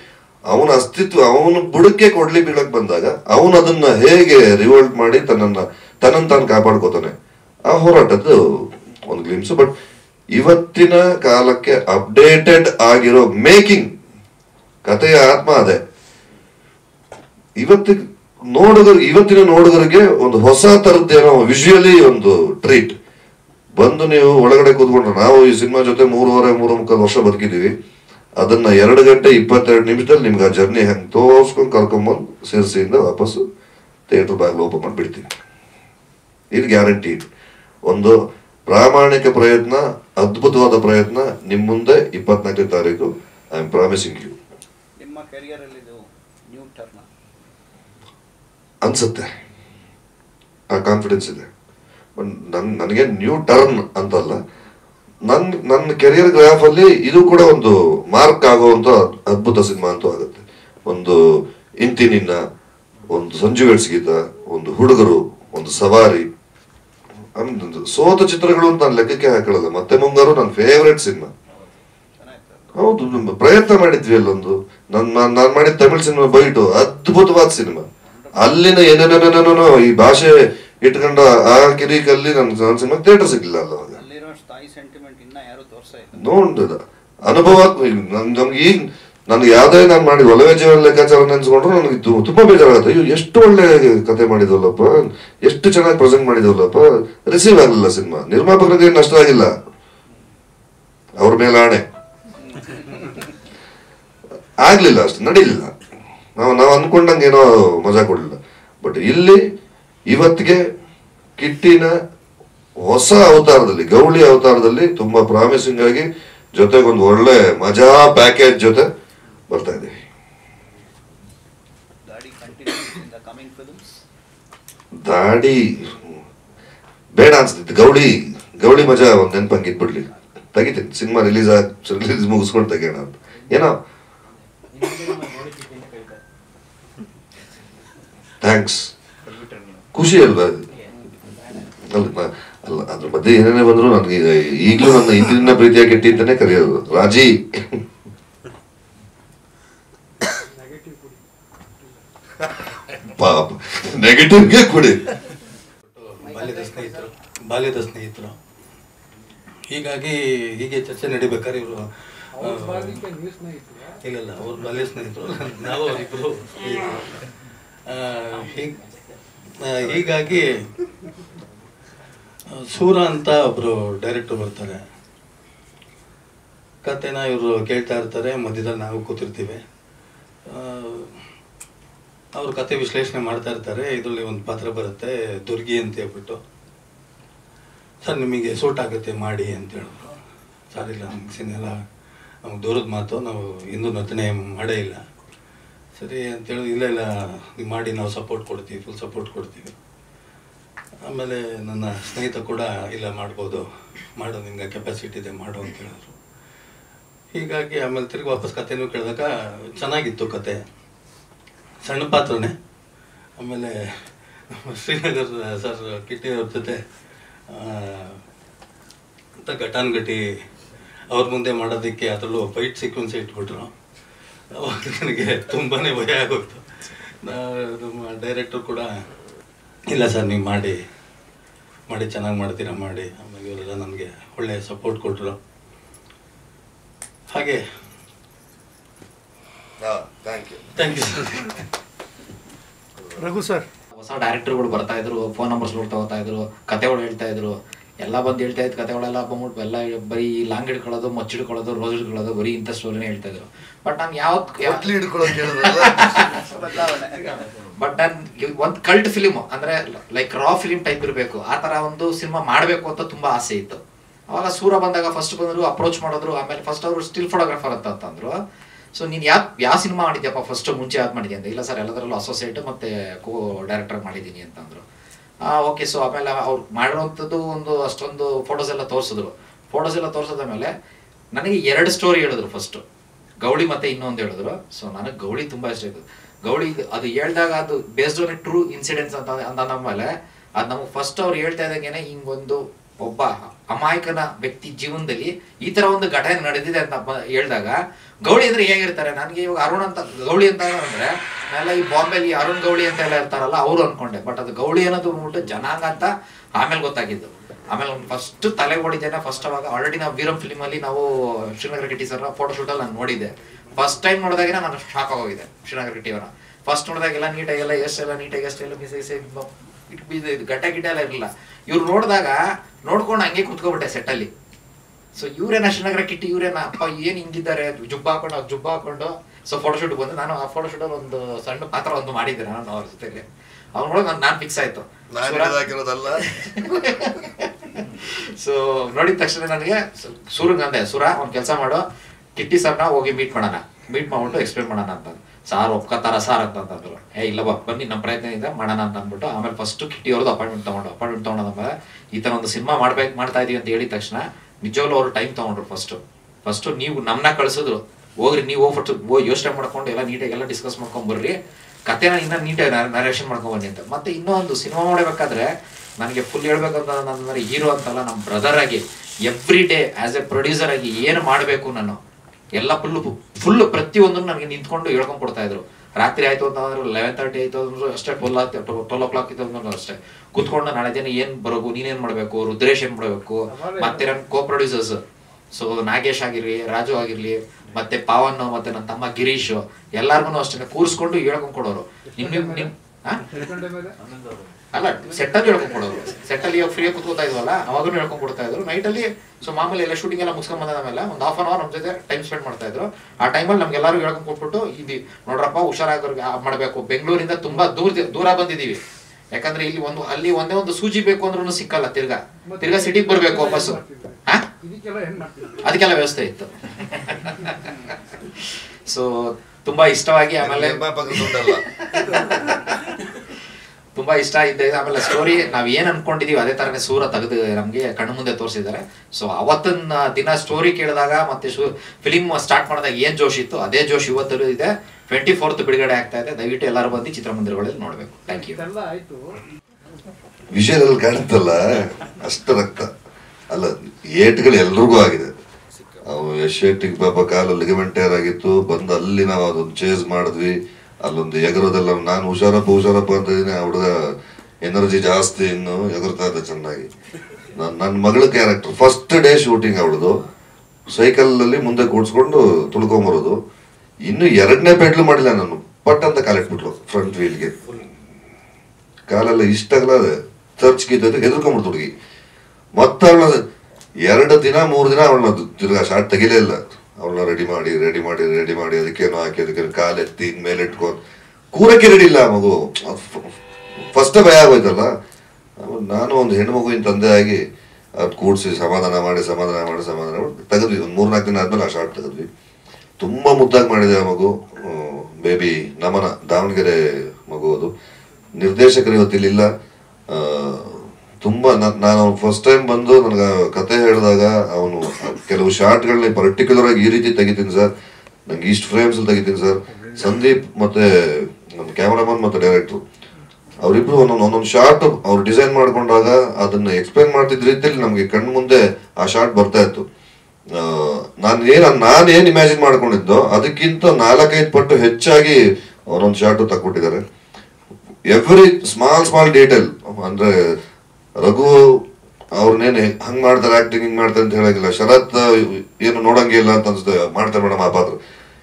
ಅವನ ಅಸ್ತಿತ್ವ ಅವನು ಬುಡಕ್ಕೆ ಕೊಡ್ಲಿ ಬೀಳಕ್ ಬಂದಾಗ ಅವನು ಅದನ್ನ ಹೇಗೆ ರಿವೋಲ್ಟ್ ಮಾಡಿ ತನ್ನನ್ನ ತನ್ನನ್ನು ತಾನು ಕಾಪಾಡ್ಕೋತಾನೆ ಆ ಹೋರಾಟದ್ದು ಒಂದು ಗ್ಲಿಮ್ಸ್ ಬಟ್ ಇವತ್ತಿನ ಕಾಲಕ್ಕೆ ಅಪ್ಡೇಟೆಡ್ ಆಗಿರೋ ಮೇಕಿಂಗ್ ಕಥೆಯ ಆತ್ಮ ಅದೇ ಇವತ್ತಿನ ನೋಡುಗರು ಇವತ್ತಿನ ನೋಡುಗರಿಗೆ ಒಂದು ಹೊಸ ತರದ್ದೇನೋ ವಿಜುವಲಿ ಒಂದು ಟ್ರೀಟ್ ಬಂದು ನೀವು ಒಳಗಡೆ ಕೂತ್ಕೊಂಡ್ರೆ ನಾವು ಈ ಸಿನಿಮಾ ಜೊತೆ ಮೂರುವರೆ ಮೂರು ಮುಕ್ಕಾಲು ವರ್ಷ ಬದುಕಿದೀವಿ ಅದನ್ನ ಎರಡು ಗಂಟೆ ಇಪ್ಪತ್ತೆರಡು ನಿಮಿಷದಲ್ಲಿ ನಿಮ್ಗೆ ಆ ಜರ್ನಿ ಹೆಂಗ್ ತೋರ್ಸ್ಕೊಂಡು ಕರ್ಕೊಂಬಂದು ಸೇರ್ಸಿಯಿಂದ ವಾಪಸ್ಸು ಥಿಯೇಟರ್ ಬಾಗಿಲು ಓಪನ್ ಮಾಡಿಬಿಡ್ತೀವಿ ಇದು ಗ್ಯಾರಂಟಿ ಒಂದು ಪ್ರಾಮಾಣಿಕ ಪ್ರಯತ್ನ ಅದ್ಭುತವಾದ ಪ್ರಯತ್ನ ನಿಮ್ಮ ಮುಂದೆ ಇಪ್ಪತ್ನಾಲ್ಕನೇ ತಾರೀಕು ಐ ಆಮ್ ಪ್ರಾಮಿಸಿಂಗ್ ಯು ನಿಮ್ಮ ಕೆರಿಯರಲ್ಲಿ ಇದು ನ್ಯೂ ಟರ್ನ್ ಅನ್ಸುತ್ತೆ ಆ ಕಾನ್ಫಿಡೆನ್ಸ್ ಇದೆ ಬಟ್ ನನ್ ನನಗೆ ನ್ಯೂ ಟರ್ನ್ ಅಂತಲ್ಲ ನನ್ ನನ್ನ ಕೆರಿಯರ್ ಗ್ರಾಫ್ ಅಲ್ಲಿ ಇದು ಕೂಡ ಒಂದು ಮಾರ್ಕ್ ಆಗುವಂತ ಅದ್ಭುತ ಸಿನಿಮಾ ಅಂತೂ ಆಗುತ್ತೆ ಒಂದು ಇಂತಿನಿನ್ನ ಒಂದು ಸಂಜು ಗೀತ ಒಂದು ಹುಡುಗರು ಒಂದು ಸವಾರಿ ಆಮೇಲೆ ಸೋತ ಚಿತ್ರಗಳು ಅಂತ ನಾನು ಲೆಕ್ಕಕ್ಕೆ ಹಾಕೊಳ್ಳಲ್ಲ ಮತ್ತೆ ಮುಂಗಾರು ನನ್ನ ಫೇವ್ರೆಟ್ ಸಿನಿಮಾ ಹೌದು ನಮ್ಮ ಪ್ರಯತ್ನ ಮಾಡಿದ್ವಿ ಅಲ್ಲೊಂದು ನನ್ ನಾನ್ ನಾನ್ ಮಾಡಿದ ತಮಿಳ್ ಸಿನಿಮಾ ಬೈಟು ಅದ್ಭುತವಾದ ಸಿನಿಮಾ ಅಲ್ಲಿನ ಏನೇನೇನೇನೇನೋ ಈ ಭಾಷೆ ಇಟ್ಕೊಂಡು ಆ ಕಿರಿಕಲ್ಲಿ ನನ್ನ ನನ್ನ ಸಿನಿಮಾ ಥಿಯೇಟರ್ ಸಿಗ್ಲಿಲ್ಲ ಅಲ್ಲ ಅವಾಗ ಅಲ್ಲಿರೋ ತಾಯಿ ಸೆಂಟಿಮೆಂಟ್ ಇನ್ನ ಯಾರು ತೋರ್ಸಾ ಇಲ್ಲ ನೋಡಿದ ಅನುಭವ ನಮ್- ನಮ್ಗೆ ಈಗ ನನ್ಗೆ ಯಾವ್ದೇ ನಾನು ಮಾಡಿ ಒಲವೇ ಜೀವನ ಲೆಕ್ಕಾಚಾರ ನೆನ್ಸ್ಕೊಂಡ್ರು ನನಗೆ ತು- ತುಂಬಾ ಬೇಜಾರಾಗುತ್ತೆ ಅಯ್ಯೋ ಎಷ್ಟು ಒಳ್ಳೆ ಕತೆ ಮಾಡಿದ್ವಲ್ಲಪ್ಪ ಎಷ್ಟು ಚೆನ್ನಾಗಿ ಪ್ರೆಸೆಂಟ್ ಮಾಡಿದ್ವಲ್ಲಪ್ಪ ರಿಸೀವ್ ಆಗಲಿಲ್ಲ ಸಿನಿಮಾ ನಿರ್ಮಾಪಕರಿಗೆ ಏನು ನಷ್ಟ ಆಗಿಲ್ಲ ಅವ್ರ ಮೇಲೆ ಆಣೆ ಆಗ್ಲಿಲ್ಲ ಅಷ್ಟು ನಡೀಲಿಲ್ಲ ನಾವು ನಾವು ಅನ್ಕೊಂಡಂಗೆ ಏನೋ ಮಜಾ ಕೊಡ್ಲಿಲ್ಲ ಬಟ್ ಇಲ್ಲಿ ಇವತ್ತಿಗೆ ಕಿಟ್ಟಿನ ಹೊಸ ಅವತಾರದಲ್ಲಿ ಗೌಳಿ ಅವತಾರದಲ್ಲಿ ತುಂಬಾ ಪ್ರಾಮಿಸಿಂಗ್ ಆಗಿ ಜೊತೆಗೆ ಒಂದು ಒಳ್ಳೆ ಮಜಾ ಪ್ಯಾಕೇಜ್ ಜೊತೆ ಬರ್ತಾ ಇದ್ದೀವಿ ದಾಡಿ continues in the coming films ದಾಡಿ ಬೇಡ ಅನ್ಸ್ತಿತ್ತು ಗೌಳಿ ಗೌಳಿ ಮಜಾ ಒಂದ್ ನೆನ್ಪಂಗೆ ಇದ್ಬಿಡ್ಲಿ ತೆಗಿತೀನಿ ಸಿನಿಮಾ ರಿಲೀಸ್ ಆಗ್ ರಿಲೀಸ್ ಮುಗಿಸ್ಕೊಂಡು ತೆಗಿಯೋಣ ಅಂತ ಏನೋ ಥ್ಯಾಂಕ್ಸ್ ಖುಷಿ ಅಲ್ವಾ ಅದು? ಅಲ್ಲ ನಾ- ಅಲ್ಲ ಅದ್ರ ಮಧ್ಯೆ ಏನೇನೇ ಬಂದ್ರು ನನಗೆ ಈಗಲೂ ನನ್ನ ಹಿಂದಿನ ಪ್ರೀತಿಯ ಕೆಟ್ಟಿ ಅಂತಾನೆ ಕರೆಯೋದು ರಾಜಿ ಪಾಪ ನೆಗೆಟಿವ್ಗೆ ಕೊಡಿ ಬಾಲ್ಯದ ಸ್ನೇಹಿತರು ಬಾಲ್ಯದ ಸ್ನೇಹಿತರು ಹೀಗಾಗಿ ಹೀಗೆ ಚರ್ಚೆ ನಡಿಬೇಕಾದ್ರೆ ಇವರು ಇಲ್ಲ ಅವ್ರ ಬಾಲ್ಯ ಸ್ನೇಹಿತರು ನಾವು ಅವರಿಬ್ಬರು ಹೀಗಾಗಿ ಆ, ಸೂರ ಅಂತ ಒಬ್ರು ಡೈರೆಕ್ಟರ್ ಬರ್ತಾರೆ ಕತೆನ ಇವರು ಕೇಳ್ತಾ ಇರ್ತಾರೆ ಮಧ್ಯದಲ್ಲಿ ನಾವು ಕೂತಿರ್ತೀವಿ ಆ, ಅವ್ರ ಕತೆ ವಿಶ್ಲೇಷಣೆ ಮಾಡ್ತಾ ಇರ್ತಾರೆ ಇದರಲ್ಲಿ ಒಂದು ಪಾತ್ರ ಬರುತ್ತೆ ದುರ್ಗಿ ಅಂತ ಹೇಳ್ಬಿಟ್ಟು ಸರ್ ನಿಮಗೆ ಸೂಟ್ ಆಗುತ್ತೆ ಮಾಡಿ ಅಂತ ಹೇಳಿದ್ರು ಸರ್ ಇಲ್ಲ ನಮ್ಗೆ ಸಿನೆಲ್ಲ ನಮ್ಗೆ ದೂರದ ಮಾತು ನಾವು ಇನ್ನೂ ನಟನೆ ಮಾಡೇ ಇಲ್ಲ ಸರಿ ಅಂತೇಳಿ ಇಲ್ಲ ಇಲ್ಲ ನೀವು ಮಾಡಿ ನಾವು ಸಪೋರ್ಟ್ ಕೊಡ್ತೀವಿ ಫುಲ್ ಸಪೋರ್ಟ್ ಕೊಡ್ತೀವಿ ಆಮೇಲೆ ನನ್ನ ಸ್ನೇಹಿತ ಕೂಡ ಇಲ್ಲ ಮಾಡ್ಬೋದು ಮಾಡು ನಿಂಗೆ ಕೆಪಾಸಿಟಿ ಇದೆ ಮಾಡು ಅಂತ ಹೇಳಿದ್ರು ಹೀಗಾಗಿ ಆಮೇಲೆ ತಿರುಗಿ ವಾಪಸ್ ಕತೆನೂ ಕೇಳಿದಾಗ ಚೆನ್ನಾಗಿತ್ತು ಕತೆ ಸಣ್ಣ ಪಾತ್ರನೇ ಆಮೇಲೆ ಶ್ರೀನಗರ್ ಸರ್ ಕಿಟ್ಟಿ ಅವ್ರ ಜೊತೆ ಆ, ಅಂತ ಘಟಾನ್ಘಟಿ ಅವ್ರ ಮುಂದೆ ಮಾಡೋದಕ್ಕೆ ಅದರಲ್ಲೂ ಫೈಟ್ ಸೀಕ್ವೆನ್ಸ್ ಇಟ್ಬಿಟ್ರು ಅವಾಗ ನನಗೆ ತುಂಬಾನೇ ಭಯ ಆಗೋಯ್ತು ನಾ- ನಮ್ಮ ಡೈರೆಕ್ಟರ್ ಕೂಡ ಇಲ್ಲ ಸರ್ ನೀವು ಮಾಡಿ ಮಾಡಿ ಚೆನ್ನಾಗಿ ಮಾಡ್ತೀರಾ ಮಾಡಿ ಆಮೇಲೆ ಇವರೆಲ್ಲ ನನಗೆ ಒಳ್ಳೆ ಸಪೋರ್ಟ್ ಕೊಟ್ಟರು ಹಾಗೆ thank you thank you sir Raghu sir ಹೊಸ ಡೈರೆಕ್ಟರ್ಗಳು ಬರ್ತಾ ಇದ್ರು ಫೋನ್ ನಂಬರ್ಸ್ಗಳು ತಗೋತಾ ಇದ್ರು ಕತೆಗಳು ಹೇಳ್ತಾ ಇದ್ರು ಎಲ್ಲ ಬಂದು ಹೇಳ್ತಾ ಇದ್ದು ಕತೆಗಳೆಲ್ಲ ಬಂದ್ಬಿಟ್ಟು ಎಲ್ಲ ಬರೀ ಲಾಂಗ್ ಹಿಡ್ಕೊಳ್ಳೋದು ಮಚ್ಚಿಡ್ಕೊಳ್ಳೋದು ರೋಸ್ ಹಿಡ್ಕೊಳ್ಳೋದು ಬರೀ ಇಂಥ ಸ್ಟೋರಿನೇ ಹೇಳ್ತಾ ಇದ್ರು ಬಟ್ ನಾನು ಯಾವ ಬಟ್ ನಾನು ಒಂದು ಕಲ್ಟ್ ಫಿಲಿಮ್ ಅಂದ್ರೆ ಲೈಕ್ ರಾ ಫಿಲಿಮ್ ಟೈಪ್ ಇರಬೇಕು ಆ ತರ ಒಂದು ಸಿನಿಮಾ ಮಾಡಬೇಕು ಅಂತ ತುಂಬಾ ಆಸೆ ಇತ್ತು ಅವಾಗ ಸೂರ ಬಂದಾಗ ಫಸ್ಟ್ ಬಂದ್ರು ಅಪ್ರೋಚ್ ಮಾಡಿದ್ರು ಆಮೇಲೆ ಫಸ್ಟ್ ಅವರು ಸ್ಟಿಲ್ ಫೋಟೋಗ್ರಾಫರ್ ಅಂತ ಅಂತಂದ್ರು ಸೊ ನೀನು ಯಾವ ಯಾವ ಸಿನಿಮಾ ಮಾಡಿದ್ಯಪ್ಪ ಫಸ್ಟ್ ಮುಂಚೆ ಯಾವ್ದು ಮಾಡಿದ್ಯಾ ಅಂತ ಇಲ್ಲ ಸರ್ ಎಲ್ಲದರಲ್ಲೂ ಅಸೋಸಿಯೇಟ್ ಮತ್ತೆ ಕೋ ಡೈರೆಕ್ಟರ್ ಮಾಡಿದ್ದೀನಿ ಅಂತಂದ್ರು ಓಕೆ ಸೊ ಆಮೇಲೆ ಅವ್ರು ಮಾಡಿರೋಂಥದ್ದು ಒಂದು ಅಷ್ಟೊಂದು ಫೋಟೋಸ್ ಎಲ್ಲ ತೋರಿಸಿದ್ರು ಫೋಟೋಸ್ ಎಲ್ಲ ತೋರಿಸಿದ ಮೇಲೆ ನನಗೆ ಎರಡು ಸ್ಟೋರಿ ಹೇಳಿದ್ರು ಫಸ್ಟ್ ಗೌಳಿ ಮತ್ತೆ ಇನ್ನೊಂದು ಹೇಳಿದ್ರು ಸೊ ನನಗೆ ಗೌಳಿ ತುಂಬಾ ಇಷ್ಟ ಆಯ್ತು ಗೌಳಿ ಇದು- ಅದು ಹೇಳ್ದಾಗ ಅದು ಬೇಸ್ಡ್ ಆನ್ ಟ್ರೂ ಇನ್ಸಿಡೆಂಟ್ಸ್ ಅಂತ ಅಂತ ಅಂದ ಮೇಲೆ ಅದು ನಮಗೆ ಫಸ್ಟ್ ಅವ್ರು ಹೇಳ್ತಾ ಇದ್ದಾಗೇನೆ ಹಿಂಗೊಂದು ಒಬ್ಬ ಅಮಾಯಕನ ವ್ಯಕ್ತಿ ಜೀವನದಲ್ಲಿ ಈ ತರ ಒಂದು ಘಟನೆ ನಡೆದಿದೆ ಅಂತ ಬ- ಹೇಳ್ದಾಗ ಗೌಳಿ ಅಂದ್ರೆ ಹೇಗಿರ್ತಾರೆ ನನಗೆ ಇವಾಗ ಅರುಣ್ ಅಂತ ಗೌಳಿ ಅಂತ ಅಂದ್ರೆ ನಾನೆಲ್ಲ ಈ ಬಾಂಬೆಲಿ ಅರುಣ್ ಗೌಳಿ ಅಂತ ಎಲ್ಲ ಇರ್ತಾರಲ್ಲ ಅವ್ರು ಅನ್ಕೊಂಡೆ ಬಟ್ ಅದು ಗೌಳಿ ಅನ್ನೋದು ಬಿಟ್ಟು ಜನಾಂಗ ಅಂತ ಆಮೇಲೆ ಗೊತ್ತಾಗಿದ್ದು ಆಮೇಲೆ ಫಸ್ಟ್ ತಲೆ ಓಡಿದ್ದೇನೆ ಫಸ್ಟ್ ಅವಾಗ ಆಲ್ರೆಡಿ ನಾವು ವೀರಂ ಫಿಲ್ಮ್ ಅಲ್ಲಿ ನಾವು Srinagar Kitty sir photo shoot ಅಲ್ಲಿ ನಾನು ನೋಡಿದ್ದೆ ಫಸ್ಟ್ ಟೈಮ್ ನೋಡಿದಾಗ ನಾನು ಶಾಕ್ ಆಗೋಗಿದೆ ಶ್ರೀನಗರ ಕಿಟ್ಟಿ ಅವರ ಫಸ್ಟ್ ನೋಡಿದಾಗೆಲ್ಲ ನೀಟಾಗೆಲ್ಲ ಎಷ್ಟೆಲ್ಲ ನೀಟಾಗಿ ಎಷ್ಟೆಲ್ಲ ಮಿಸ್ ಇದು ಗಡ್ಡ ಗಿಡ್ಡ ಎಲ್ಲ ಇರಲಿಲ್ಲ ಇವ್ರು ನೋಡಿದಾಗ ನೋಡ್ಕೊಂಡು ಹಂಗೆ ಕುತ್ಕೊಬಿಟ್ಟೆ ಸೆಟ್ಟಲ್ಲಿ ಸೊ ಇವ್ರೇನ ಶ್ರೀನಗರ ಕಿಟ್ಟಿ ಇವ್ರೇನ ಅಪ್ಪ ಏನ್ ಹಿಂಗಿದ್ದಾರೆ ಜುಬ್ಬ ಹಾಕೊಂಡು ಅವ್ರು ಜುಬ್ಬ ಹಾಕೊಂಡು ಸೊ ಫೋಟೋಶೂಟ್ ಬಂದು ನಾನು ಆ ಫೋಟೋಶೂಟಲ್ಲಿ ಒಂದು ಸಣ್ಣ ಪಾತ್ರ ಒಂದು ಮಾಡಿದ್ದೆ ನಾನು ಅವ್ರ ಜೊತೆಗೆ ಅವ್ರು ನೋಡೋದು ನಾನು ನಾನು ಫಿಕ್ಸ್ ಆಯ್ತು ನಾನು ಸುರ- ಹಿಡಿದಾಕಿರೋದಲ್ಲ ಸೊ ನೋಡಿದ ತಕ್ಷಣ ನನಗೆ ಸೂರ್ಯಂಗ್ ಅಂದೆ ಸುರ ಒಂದ್ ಕೆಲಸ ಮಾಡು ಕಿಟ್ಟಿ ಸರ್ನ ಹೋಗಿ ಮೀಟ್ ಮಾಡೋಣ ಮೀಟ್ ಮಾಡ್ಬಿಟ್ಟು ಎಕ್ಸ್ಪ್ಲೇನ್ ಮಾಡೋಣ ಅಂತ ಸಾರ್ ಒಪ್ಕೋತಾರ ಸಾರ್ ಅಂತ ಅಂತಂದ್ರು ಏ ಇಲ್ಲ ಬಾ ಬನ್ನಿ ನಮ್ಮ ಪ್ರಯತ್ನದಿಂದ ಮಾಡೋಣ ಅಂತ ಅಂದ್ಬಿಟ್ಟು ಆಮೇಲೆ ಫಸ್ಟ್ ಕಿಟ್ಟಿ ಅವ್ರದ್ದು ಅಪಾಯಿಂಟ್ಮೆಂಟ್ ತಗೊಂಡು ಅಪಾಯಿಂಟ್ಮೆಂಟ್ ತಗೊಂಡಾದ್ಮೇಲೆ ಈ ತರ ಒಂದು ಸಿನಿಮಾ ಮಾಡ್ಬೇಕು ಮಾಡ್ತಾ ಇದೀವಿ ಅಂತ ಹೇಳಿದ ತಕ್ಷಣ ನಿಜವಾಗ್ಲೂ ಅವರು ಟೈಮ್ ತಗೊಂಡ್ರು ಫಸ್ಟ್ ಫಸ್ಟ್ ನೀವು ನಮ್ಮನ್ನ ಕಳ್ಸಿದ್ರು ಹೋಗ್ರಿ ನೀವು ಹೋಗಿ ಫಸ್ಟ್ ಯೋಚನೆ ಮಾಡ್ಕೊಂಡು ಎಲ್ಲ ನೀಟಾಗಿ ಎಲ್ಲ ಡಿಸ್ಕಸ್ ಮಾಡ್ಕೊಂಡ್ ಬರ್ರಿ ಕತೆನ ಇನ್ನ ನೀಟಾಗಿ ನರೇಷನ್ ಮಾಡ್ಕೊಂಡ್ ಬನ್ನಿ ಅಂತ ಮತ್ತೆ ಇನ್ನೊಂದು ಸಿನಿಮಾ ಮಾಡಬೇಕಾದ್ರೆ ನನಗೆ ಫುಲ್ ಹೇಳ್ಬೇಕಂತ ನನ್ನ ಹೀರೋ ಅಂತಲ್ಲ ನಮ್ಮ ಬ್ರದರ್ ಆಗಿ every day as a producer ಆಗಿ ಏನು ಮಾಡಬೇಕು ನಾನು ಎಲ್ಲ ಫುಲ್ ಫುಲ್ ಪ್ರತಿಯೊಂದನ್ನು ನನಗೆ ನಿಂತ್ಕೊಂಡು ಹೇಳ್ಕೊಂಡ್ ಕೊಡ್ತಾ ಇದ್ರು ರಾತ್ರಿ ಆಯ್ತು ಅಂತ ಅಂದ್ರೆ ಲೆವೆನ್ ತರ್ಟಿ ಆಯ್ತು ಅಂದ್ರೆ ಅಷ್ಟೇ ಟ್ವೆಲ್ ಟ್ವೆಲ್ ಓ ಕ್ಲಾಕ್ ಇತ್ತು ಅಂದ್ರೆ ಅಷ್ಟೇ ಕುತ್ಕೊಂಡು ನಾಳೆ ದಿನ ಏನ್ ಬರೋಕು ನೀನೇನ್ ಮಾಡ್ಬೇಕು ರುದ್ರೇಶ್ ಏನ್ ಮಾಡ್ಬೇಕು ಮತ್ತೆ ನನ್ನ ಕೋ ಪ್ರೊಡ್ಯೂಸರ್ಸ್ ಸೊ ನಾಗೇಶ್ ಆಗಿರ್ಲಿ ರಾಜು ಆಗಿರ್ಲಿ ಮತ್ತೆ ಪಾವನ್ ಮತ್ತೆ ನನ್ನ ತಮ್ಮ ಗಿರೀಶ್ ಎಲ್ಲಾರ್ಗು ಅಷ್ಟೇ ಕೂರಿಸ್ಕೊಂಡು ಹೇಳ್ಕೊಂಡ್ ಕೊಡೋರು ನಿಮ್ ನಿಮ್ ನಿಮ್ ಆ? ಅಲ್ಲ ಸೆಟ್ ಅಲ್ಲಿ ಹೇಳ್ಕೊಂಡ್ ಕೊಡೋರು ಸೆಟ್ ಅಲ್ಲಿ ಫ್ರೀ ಕುತ್ಕೋತಾ ಇದ್ವಲ್ಲ ಅವಾಗೂ ಹೇಳ್ಕೊಂಡ್ ಕೊಡ್ತಾ ಇದ್ರು ನೈಟ್ ಅಲ್ಲಿ ಸೊ ಮಾಮೂಲಿ ಎಲ್ಲ ಶೂಟಿಂಗ್ ಎಲ್ಲ ಮುಗಿಸ್ಕೊಂಡ್ ಬಂದಾದ್ಮೇಲೆ ಒಂದು ಹಾಫ್ ಅನ್ ಅವರ್ ನಮ್ ಜೊತೆ ಟೈಮ್ ಸ್ಪೆಂಡ್ ಮಾಡ್ತಾ ಇದ್ರು ಆ ಟೈಮಲ್ಲಿ ನಮ್ಗೆಲ್ಲರೂ ಹೇಳ್ಕೊಂಡ್ ಕೊಟ್ಬಿಟ್ಟು ಇದು ನೋಡ್ರಪ್ಪ ಹುಷಾರಾಗಿ ಮಾಡ್ಬೇಕು ಬೆಂಗಳೂರಿಂದ ತುಂಬಾ ದೂರ ದೂರ ಬಂದಿದೀವಿ ಯಾಕಂದ್ರೆ ಇಲ್ಲಿ ಒಂದು ಅಲ್ಲಿ ಒಂದೇ ಒಂದು ಸೂಜಿ ಬೇಕು ಅಂದ್ರೂ ಸಿಕ್ಕಲ್ಲ ತಿರ್ಗಾ ತಿರ್ಗಾ ಸಿಟಿಗೆ ಬರ್ಬೇಕು ವಾಪಸ್ಸು ಹಾ ಅದಕ್ಕೆಲ್ಲ ವ್ಯವಸ್ಥೆ ಇತ್ತು ಸೊ ತುಂಬಾ ಇಷ್ಟವಾಗಿ ಆಮೇಲೆ ತುಂಬಾ ಇಷ್ಟ ಇದ್ದೆ ಆಮೇಲೆ ಸ್ಟೋರಿ ನಾವ್ ಏನ್ ಅನ್ಕೊಂಡಿದೀವಿ ಅದೇ ತರನೇ ಸೂರ ತೆಗೆದು ನಮ್ಗೆ ಕಣ್ಣು ಮುಂದೆ ತೋರಿಸಿದ್ದಾರೆ ಸೊ ಅವತ್ತಿನ ದಿನ ಸ್ಟೋರಿ ಕೇಳಿದಾಗ ಮತ್ತೆ ಫಿಲಿಂ ಸ್ಟಾರ್ಟ್ ಮಾಡಿದಾಗ ಏನ್ ಜೋಶ್ ಇತ್ತು ಅದೇ ಜೋಶ್ ಇವತ್ತೂ ಇದೆ ಟ್ವೆಂಟಿ ಫೋರ್ತ್ ಬಿಡುಗಡೆ ಆಗ್ತಾ ಇದೆ ದಯವಿಟ್ಟು ಎಲ್ಲರೂ ಬಂದು ಚಿತ್ರಮಂದಿರಗಳಲ್ಲಿ ನೋಡ್ಬೇಕು ಥ್ಯಾಂಕ್ ಯು ವಿಷಯದಲ್ಲಿ ಕಾಣುತ್ತಲ್ಲ ಅಷ್ಟ ರಕ್ತ ಅಲ್ಲ ಏಟ್ಗಳು ಎಲ್ರಿಗೂ ಆಗಿದೆ ಅವು ಯಶ್ ಶೆಟ್ಟಿಗೆ ಪಾಪ ಕಾಲು ಲಿಗಮೆಂಟ್ ಟೇರ್ ಆಗಿತ್ತು ಬಂದು ಅಲ್ಲಿ ನಾವು ಅದೊಂದು ಚೇಸ್ ಮಾಡಿದ್ವಿ ಅಲ್ಲೊಂದು ಎಗರೋದೆಲ್ಲ ನಾನು ಹುಷಾರಪ್ಪ ಹುಷಾರಪ್ಪ ಅಂತ ಇದೀನಿ ಆ ಹುಡುಗ ಎನರ್ಜಿ ಜಾಸ್ತಿ ಇನ್ನು ಎಗರ್ತಾ ಇದ್ದ ಚೆನ್ನಾಗಿ ನನ್ನ ಮಗಳ ಕ್ಯಾರೆಕ್ಟರ್ ಫಸ್ಟ್ ಡೇ ಶೂಟಿಂಗ್ ಅವಳದು ಸೈಕಲ್ ಅಲ್ಲಿ ಮುಂದೆ ಕೂಡ್ಸ್ಕೊಂಡು ತುಳ್ಕೊಂಬರೋದು ಇನ್ನು ಎರಡನೇ ಪೆಡ್ಲು ಮಾಡಿಲ್ಲ ನಾನು ಪಟ್ ಅಂತ ಕಾಲಿಟ್ಬಿಟ್ಲು ಫ್ರಂಟ್ ವೀಲ್ಗೆ ಕಾಲೆಲ್ಲ ಇಷ್ಟ ಆಗಲ್ಲ ಚರ್ಚ್ ಕಿದ್ದು ಹೆದರ್ಕೊಂಡ್ಬಿಡ್ತು ಹುಡುಗಿ ಮತ್ತೆ ಅವಳನ್ನ ಎರಡು ದಿನ ಮೂರು ದಿನ ಅವಳನ್ನ ತಿರ್ಗಾ ಶಾರ್ಟ್ ತೆಗಿಲೇ ಇಲ್ಲ ಅವಳನ್ನ ರೆಡಿ ಮಾಡಿ ರೆಡಿ ಮಾಡಿ ರೆಡಿ ಮಾಡಿ ಅದಕ್ಕೇನೋ ಹಾಕಿ ಅದಕ್ಕೆ ಕಾಲ್ ಎತ್ತಿ ಮೇಲೆ ಇಟ್ಕೊಂಡು ಕೂರಕ್ಕೆ ರೆಡಿ ಇಲ್ಲ ಆ ಮಗು ಫಸ್ಟ್ ಭಯ ಆಗೋಯ್ತಲ್ಲ ಆಮೇಲೆ ನಾನು ಒಂದು ಹೆಣ್ಣು ಮಗುವಿನ ತಂದೆ ಆಗಿ ಅದು ಕೂಡಿಸಿ ಸಮಾಧಾನ ಮಾಡಿ ಸಮಾಧಾನ ಮಾಡಿ ಸಮಾಧಾನ ಮಾಡಿ ತೆಗೆದ್ವಿ ಒಂದು ಮೂರ್ನಾಲ್ಕು ದಿನ ಆದ್ಮೇಲೆ ಆ ಶಾರ್ಟ್ ತೆಗೆದ್ವಿ ತುಂಬಾ ಮುದ್ದಾಗಿ ಮಾಡಿದೆ ಆ ಮಗು ಬೇಬಿ ನಮನ ದಾವಣಗೆರೆ ಮಗು ಅದು ನಿರ್ದೇಶಕರು ಇವತ್ತಿಲ್ಲ ಆ, ತುಂಬಾ ನಾ- ನಾನು ಫಸ್ಟ್ ಟೈಮ್ ಬಂದು ನನಗೆ ಕತೆ ಹೇಳಿದಾಗ ಅವನು ಕೆಲವು ಶಾರ್ಟ್ಗಳನ್ನ ಪರ್ಟಿಕ್ಯುಲರ್ ಆಗಿ ಈ ರೀತಿ ತೆಗಿತೀನಿ ಸರ್ ನಂಗೆ ಇಷ್ಟು ಫ್ರೇಮ್ಸ್ ತೆಗಿತೀನಿ ಸರ್ ಸಂದೀಪ್ ಮತ್ತೆ ನಮ್ಮ ಕ್ಯಾಮರಾಮನ್ ಮತ್ತೆ ಡೈರೆಕ್ಟ್ರು ಅವರಿಬ್ರು ಒಂದೊಂದು ಒಂದೊಂದು ಶಾರ್ಟ್ ಅವ್ರು ಡಿಸೈನ್ ಮಾಡ್ಕೊಂಡಾಗ ಅದನ್ನ ಎಕ್ಸ್ಪ್ಲೇನ್ ಮಾಡ್ತಿದ್ದ ರೀತಿಯಲ್ಲಿ ನಮಗೆ ಕಣ್ಣು ಮುಂದೆ ಆ ಶಾರ್ಟ್ ಬರ್ತಾ ಇತ್ತು ನಾನು ಏನ್ ನಾನು ಏನ್ ಇಮ್ಯಾಜಿನ್ ಮಾಡ್ಕೊಂಡಿದ್ದೋ ಅದಕ್ಕಿಂತ ನಾಲ್ಕೈದು ಪಟ್ಟು ಹೆಚ್ಚಾಗಿ ಅವರೊಂದು ಶಾರ್ಟ್ ತಕ್ಕೊಟ್ಟಿದ್ದಾರೆ ಎವ್ರಿ ಸ್ಮಾಲ್ ಸ್ಮಾಲ್ ಡೀಟೇಲ್ ಅಂದ್ರೆ ರಘು ಅವ್ರನ್ನೇನು ಹಂಗ್ ಮಾಡ್ತಾರೆ ಆಕ್ಟಿಂಗ್ ಹಿಂಗ್ ಮಾಡ್ತಾರೆ ಅಂತ ಹೇಳಂಗಿಲ್ಲ ಶರತ್ ಏನು ನೋಡಂಗಿಲ್ಲ ಅಂತ ಅನ್ಸುತ್ತೆ ಮಾಡ್ತಾರೆ ಮೇಡಮ್ ಆ ಪಾತ್ರ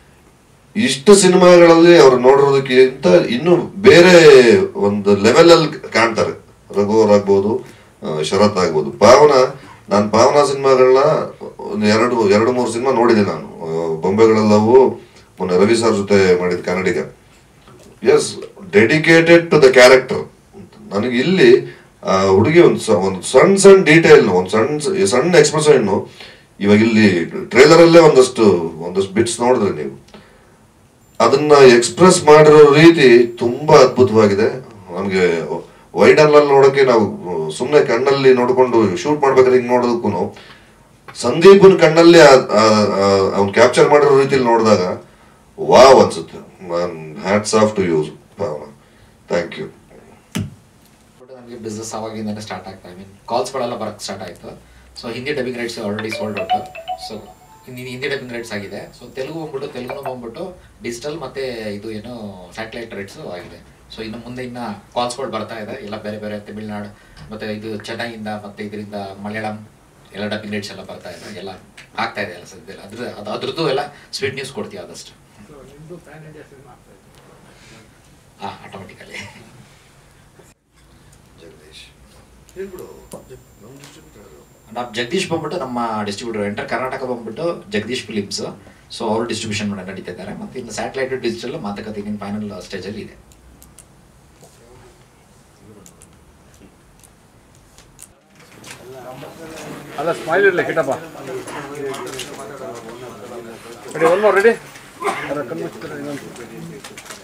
ಇಷ್ಟು ಸಿನಿಮಾಗಳಲ್ಲಿ ಅವ್ರು ನೋಡಿರೋದಕ್ಕಿಂತ ಇನ್ನು ಬೇರೆ ಒಂದು ಲೆವೆಲ್ ಅಲ್ಲಿ ಕಾಣ್ತಾರೆ ರಘು ಅವ್ರಾಗ್ಬೋದು ಆ, ಶರತ್ ಆಗ್ಬೋದು ಪಾವನ ನಾನು ಪಾವನ ಸಿನಿಮಾಗಳನ್ನ ಒಂದು ಎರಡು ಎರಡು ಮೂರು ಸಿನಿಮಾ ನೋಡಿದೆ ನಾನು ಆ, ಬೊಂಬೆಗಳೆಲ್ಲವೂ ಮೊನ್ನೆ ರವಿ ಸರ್ ಜೊತೆ ಮಾಡಿದ Kannadiga is dedicated to the character ನನಗೆ ಇಲ್ಲಿ ಆ ಹುಡುಗಿ ಒಂದು ಒಂದು ಸಣ್ಣ ಸಣ್ಣ ಡೀಟೇಲ್ ಒಂದು ಸಣ್ಣ ಸಣ್ಣ ಎಕ್ಸ್ಪ್ರೆಷನ್ ಇವಾಗ ಇಲ್ಲಿ ಟ್ರೇಲರ್ ಅಲ್ಲೇ ಒಂದಷ್ಟು ಒಂದಷ್ಟು ಬಿಟ್ಸ್ ನೋಡಿದ್ರೆ ನೀವು ಅದನ್ನ ಎಕ್ಸ್ಪ್ರೆಸ್ ಮಾಡಿರೋ ರೀತಿ ತುಂಬಾ ಅದ್ಭುತವಾಗಿದೆ ನಮಗೆ ವೈಡ್ ಅಲ್ಲಿ ನೋಡೋಕೆ ನಾವು ಸುಮ್ಮನೆ ಕಣ್ಣಲ್ಲಿ ನೋಡ್ಕೊಂಡು ಶೂಟ್ ಮಾಡ್ಬೇಕಾದ್ರೆ ಹಿಂಗ್ ನೋಡೋದಕ್ಕೂ ಸಂದೀಪನ್ ಕಣ್ಣಲ್ಲಿ ಅವ್ನು ಕ್ಯಾಪ್ಚರ್ ಮಾಡಿರೋ ರೀತಿಯಲ್ಲಿ ನೋಡಿದಾಗ ವಾವ್ ಅನ್ಸುತ್ತೆ hats off to yous Pavana thank you ನನಗೆ ಬಿಸ್ನೆಸ್ ಅವಾಗಿಂದನೇ ಸ್ಟಾರ್ಟ್ ಆಗ್ತಾ ಐ ಮೀನ್ ಕಾಲ್ಸ್ಗಳೆಲ್ಲ ಬರಕ್ಕೆ ಸ್ಟಾರ್ಟ್ ಆಯ್ತು so Hindi dubbing rights already sold out so Hindi Hindi dubbing rights ಆಗಿದೆ ಸೊ ತೆಲುಗು ಬಂದ್ಬಿಟ್ಟು ತೆಲುಗುನು ಬಂದ್ಬಿಟ್ಟು ಡಿಜಿಟಲ್ ಮತ್ತೆ ಇದು ಏನು ಸ್ಯಾಟಲೈಟ್ ರೈಟ್ಸ್ ಆಗಿದೆ ಸೊ ಇನ್ನು ಮುಂದೆ ಇನ್ನ ಕಾಲ್ಸ್ಗಳು ಬರ್ತಾ ಇದೆ ಎಲ್ಲ ಬೇರೆ ಬೇರೆ ತಮಿಳ್ನಾಡು ಮತ್ತೆ ಇದು ಚೆನ್ನೈಯಿಂದ ಮತ್ತೆ ಇದರಿಂದ ಮಲಯಾಳಂ ಎಲ್ಲ ಡಬ್ಬಿಂಗ್ ರೈಟ್ಸ್ ಎಲ್ಲ ಬರ್ತಾ ಇದೆ ಎಲ್ಲ ಆಗ್ತಾ ಇದೆ ಎಲ್ಲ ಸದ್ಯ ಅದ್ರ ಅದು ಅದ್ರದ್ದು ಎಲ್ಲ ಸ್ವೀಟ್ ನ್ಯೂಸ್ ಕೊಡ್ತೀವಿ ಆದಷ್ಟು ಹಾಂ ಆಟೋಮೆಟಿಕಲಿ ಜಗದೀಶ್ ಹೇಳ್ಬಿಡು ನಮ್ಮ distributor. ನಮ್ಮ ಜಗದೀಶ್ ಬಂದ್ಬಿಟ್ಟು ನಮ್ಮ ಡಿಸ್ಟ್ರಿಬ್ಯೂಟರ್ ಎಂಟರ್ ಕರ್ನಾಟಕ ಬಂದ್ಬಿಟ್ಟು ಜಗದೀಶ್ ಫಿಲಿಮ್ಸ್ ಸೊ ಅವರು ಡಿಸ್ಟ್ರಿಬ್ಯೂಷನ್ ನಡೀತಾ ಇದ್ದಾರೆ ಮತ್ತೆ ಇನ್ನು ಸ್ಯಾಟಲೈಟ್ ಡಿಜಿಟಲ್ ಮಾತುಕತೆ ಇನ್ನೇನು ಫೈನಲ್ ಸ್ಟೇಜಲ್ಲಿ ಇದೆ ಅಲ್ಲ ಸ್ಮೈಲ್ ಇರಲಿ ಕಿಟ್ಟಪ್ಪ ರೆಡಿ ಒನ್ ರೆಡಿ ಕಣ್ಮುಚ್ತಾರೆ ಇನ್ನೊಂದು